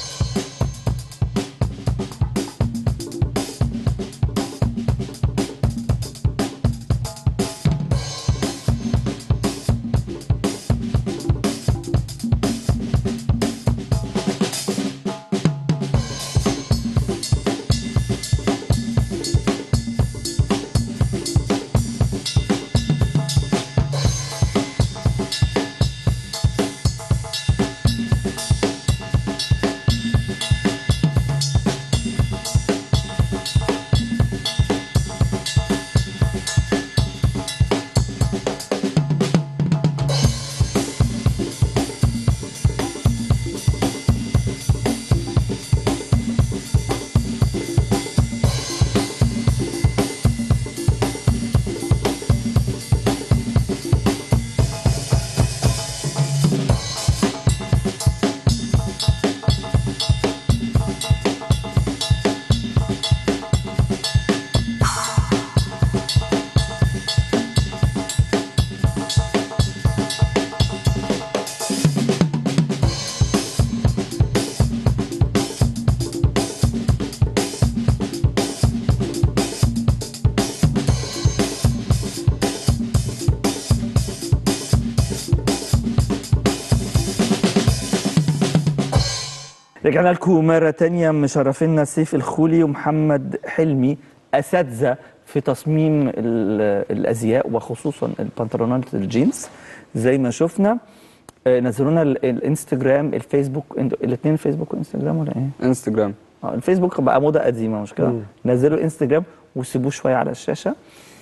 رجعنا لكم مرة تانية مشرفينا سيف الخولي ومحمد حلمي أساتذة في تصميم ال- الأزياء وخصوصا البنطلونات الجينز زي ما شفنا آه، نزلونا ال- الانستجرام الفيسبوك الاثنين فيسبوك وانستجرام ولا ايه؟ انستجرام اه الفيسبوك بقى موضة قديمة مش كده؟ نزلوا الانستجرام وسيبوه شوية على الشاشة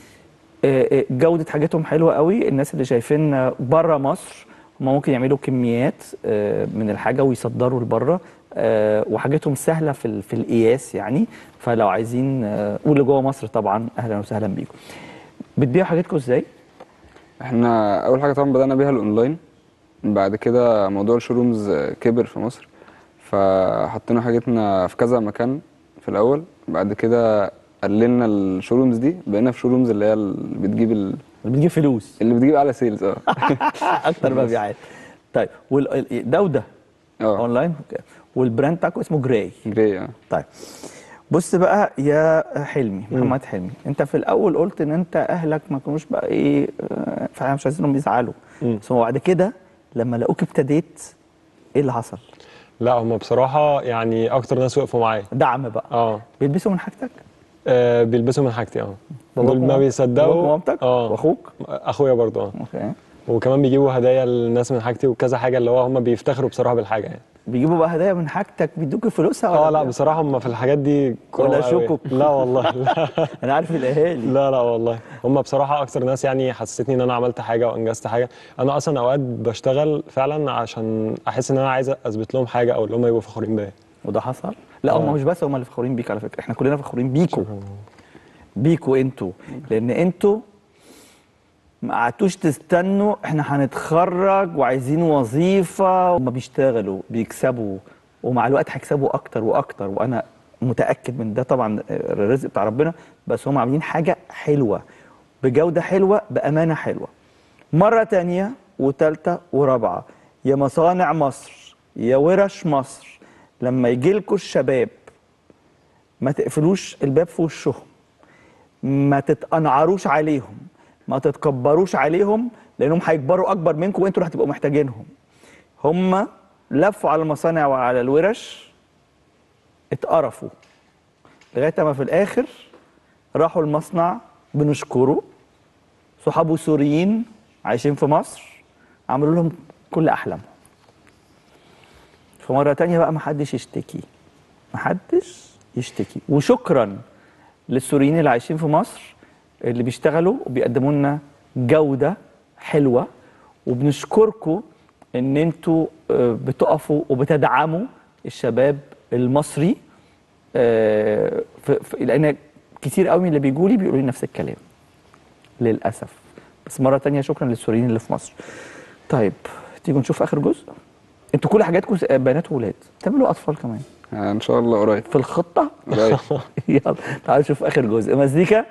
آه، آه، جودة حاجاتهم حلوة قوي الناس اللي شايفين بره مصر هم ممكن يعملوا كميات آه، من الحاجة ويصدروا لبره آه، وحاجاتهم سهلة في ال- في القياس يعني فلو عايزين آه، واللي جوه مصر طبعا أهلا وسهلا بيكم بتبيعوا حاجاتكم ازاي؟ احنا اول حاجه طبعا بدانا بيها الاونلاين بعد كده موضوع الشورومز كبر في مصر فحطينا حاجتنا في كذا مكان في الاول بعد كده قللنا الشورومز دي بقينا في شورومز اللي هي اللي بتجيب ال... اللي بتجيب فلوس اللي بتجيب اعلى سيلز اه اكتر مبيعات طيب وال- ده وده اه اونلاين أوكي. والبراند بتاعكم اسمه جراي جراي اه طيب بص بقى يا حلمي محمد حلمي انت في الاول قلت ان انت اهلك ما كانوش بقى ايه آه، فاحنا مش عايزينهم يزعلوا بس هو بعد كده لما لقوك ابتديت ايه اللي حصل؟ لا هم بصراحه يعني اكتر ناس وقفوا معايا دعم بقى اه بيلبسوا من حاجتك؟ آه، بيلبسوا من حاجتي اه باباك دول ما ومامتك؟ بيصدقوا باباك ومامتك؟ اه واخوك؟ اخويا برضه اه اوكي وكمان بيجيبوا هدايا للناس من حاجتي وكذا حاجه اللي هو هم بيفتخروا بصراحه بالحاجه يعني بيجيبوا بقى هدايا من حاجتك بيدوك فلوسها ولا اه لا بي- بصراحه هم في الحاجات دي كرم ولا قوي. شكك. لا والله لا انا عارف الاهالي لا لا والله هم بصراحه اكتر ناس يعني حسستني ان انا عملت حاجه وانجزت حاجه انا اصلا اوقات بشتغل فعلا عشان احس ان انا عايز اثبت لهم حاجه او اللي هم يبقوا فخورين بيا وده حصل لا آه. هم مش بس هم اللي فخورين بيك على فكره احنا كلنا فخورين بيكوا بيكوا انتوا لان انتوا ما قعدتوش تستنوا احنا هنتخرج وعايزين وظيفه وما بيشتغلوا بيكسبوا ومع الوقت هيكسبوا اكتر واكتر وانا متاكد من ده طبعا الرزق بتاع ربنا بس هم عاملين حاجه حلوه بجوده حلوه بامانه حلوه مره تانية وتالتة ورابعه يا مصانع مصر يا ورش مصر لما يجي لكم الشباب ما تقفلوش الباب في وشهم ما تتقنعروش عليهم ما تتكبروش عليهم لانهم هيكبروا اكبر منكم وانتوا اللي هتبقوا محتاجينهم هم لفوا على المصانع وعلى الورش اتقرفوا لغايه ما في الاخر راحوا المصنع بنشكره صحابه سوريين عايشين في مصر عملوا لهم كل احلامهم فمره تانية بقى محدش يشتكي محدش يشتكي وشكرا للسوريين اللي عايشين في مصر اللي بيشتغلوا وبيقدموا لنا جوده حلوه وبنشكركم ان انتوا آه، بتقفوا وبتدعموا الشباب المصري آه، في- في- لان كتير قوي من اللي بيجوا لي بيقولوا لي نفس الكلام للاسف بس مره تانية شكرا للسوريين اللي في مصر طيب تيجوا نشوف اخر جزء انتوا كل حاجاتكم س- بنات وولاد تعملوا اطفال كمان ان شاء الله قريب في الخطه قريب يلا تعالوا نشوف اخر جزء مزيكا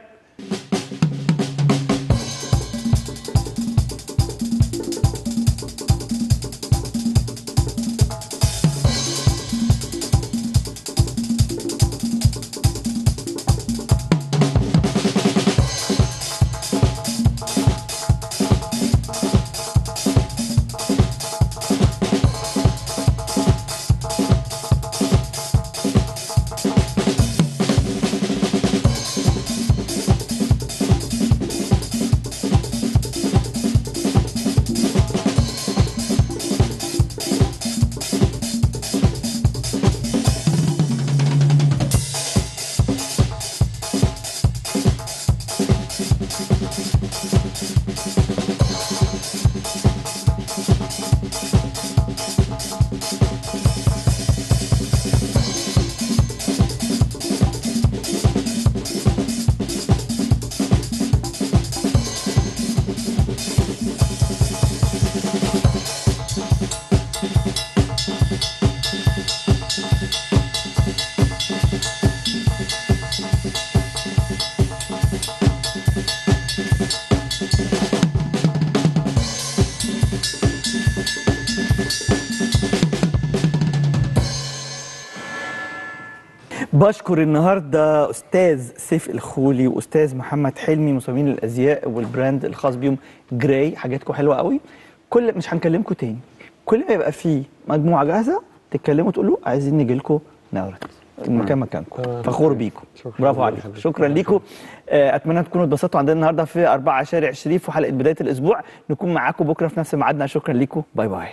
بشكر النهارده استاذ سيف الخولي واستاذ محمد حلمي مصممين الازياء والبراند الخاص بيهم جراي حاجاتكم حلوه قوي كل مش هنكلمكم تاني كل ما يبقى فيه مجموعه جاهزه تتكلموا تقولوا عايزين نجي لكم نورد المكان مكانكم تمام. فخور بيكم شكراً. برافو الله عليكم يخليك. شكرا ليكم آه، اتمنى تكونوا اتبسطتوا عندنا النهارده في 4 شارع شريف وحلقه بدايه الاسبوع نكون معاكم بكره في نفس ميعادنا شكرا ليكم باي باي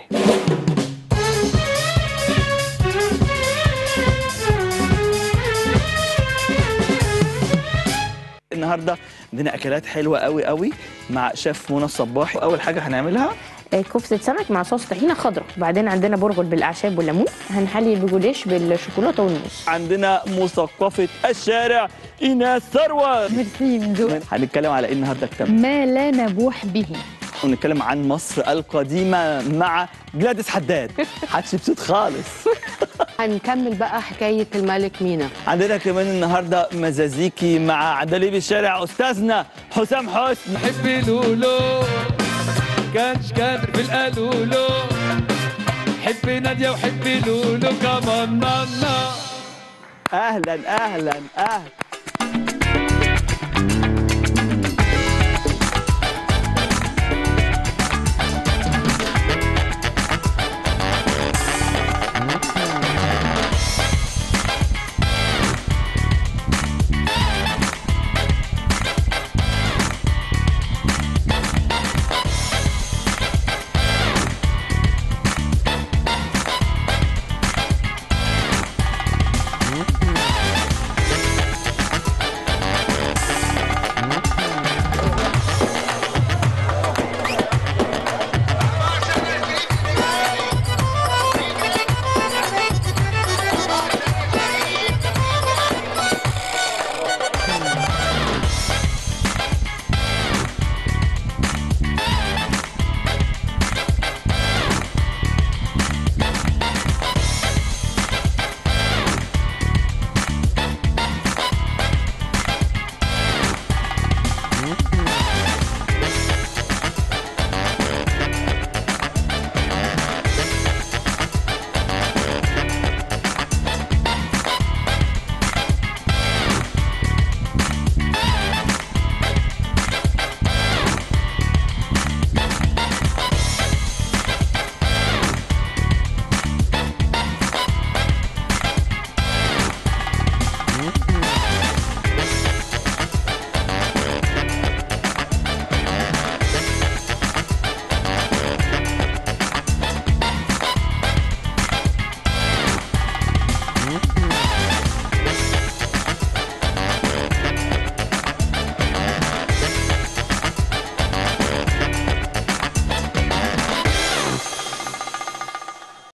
النهارده عندنا اكلات حلوه قوي قوي مع شيف منى الصباح اول حاجه هنعملها آه، كفتة سمك مع صوص طحينة خضراء وبعدين عندنا برغل بالأعشاب والليمون هنحلي البجوليش بالشوكولاتة والموز عندنا مثقفه الشارع ايناس ثروت ميرسي من ذوق هنتكلم على ايه النهارده كتاب ما لا نبوح به ونتكلم عن مصر القديمه مع جلاديس حداد هتشبسط خالص هنكمل بقى حكاية الملك مينا عندنا كمان النهارده مزازيكي مع عندليب الشارع استاذنا حسام حسن حب لولو كانش كادر في القالولو حب نادية وحب لولو كمان نانا اهلا اهلا اهلا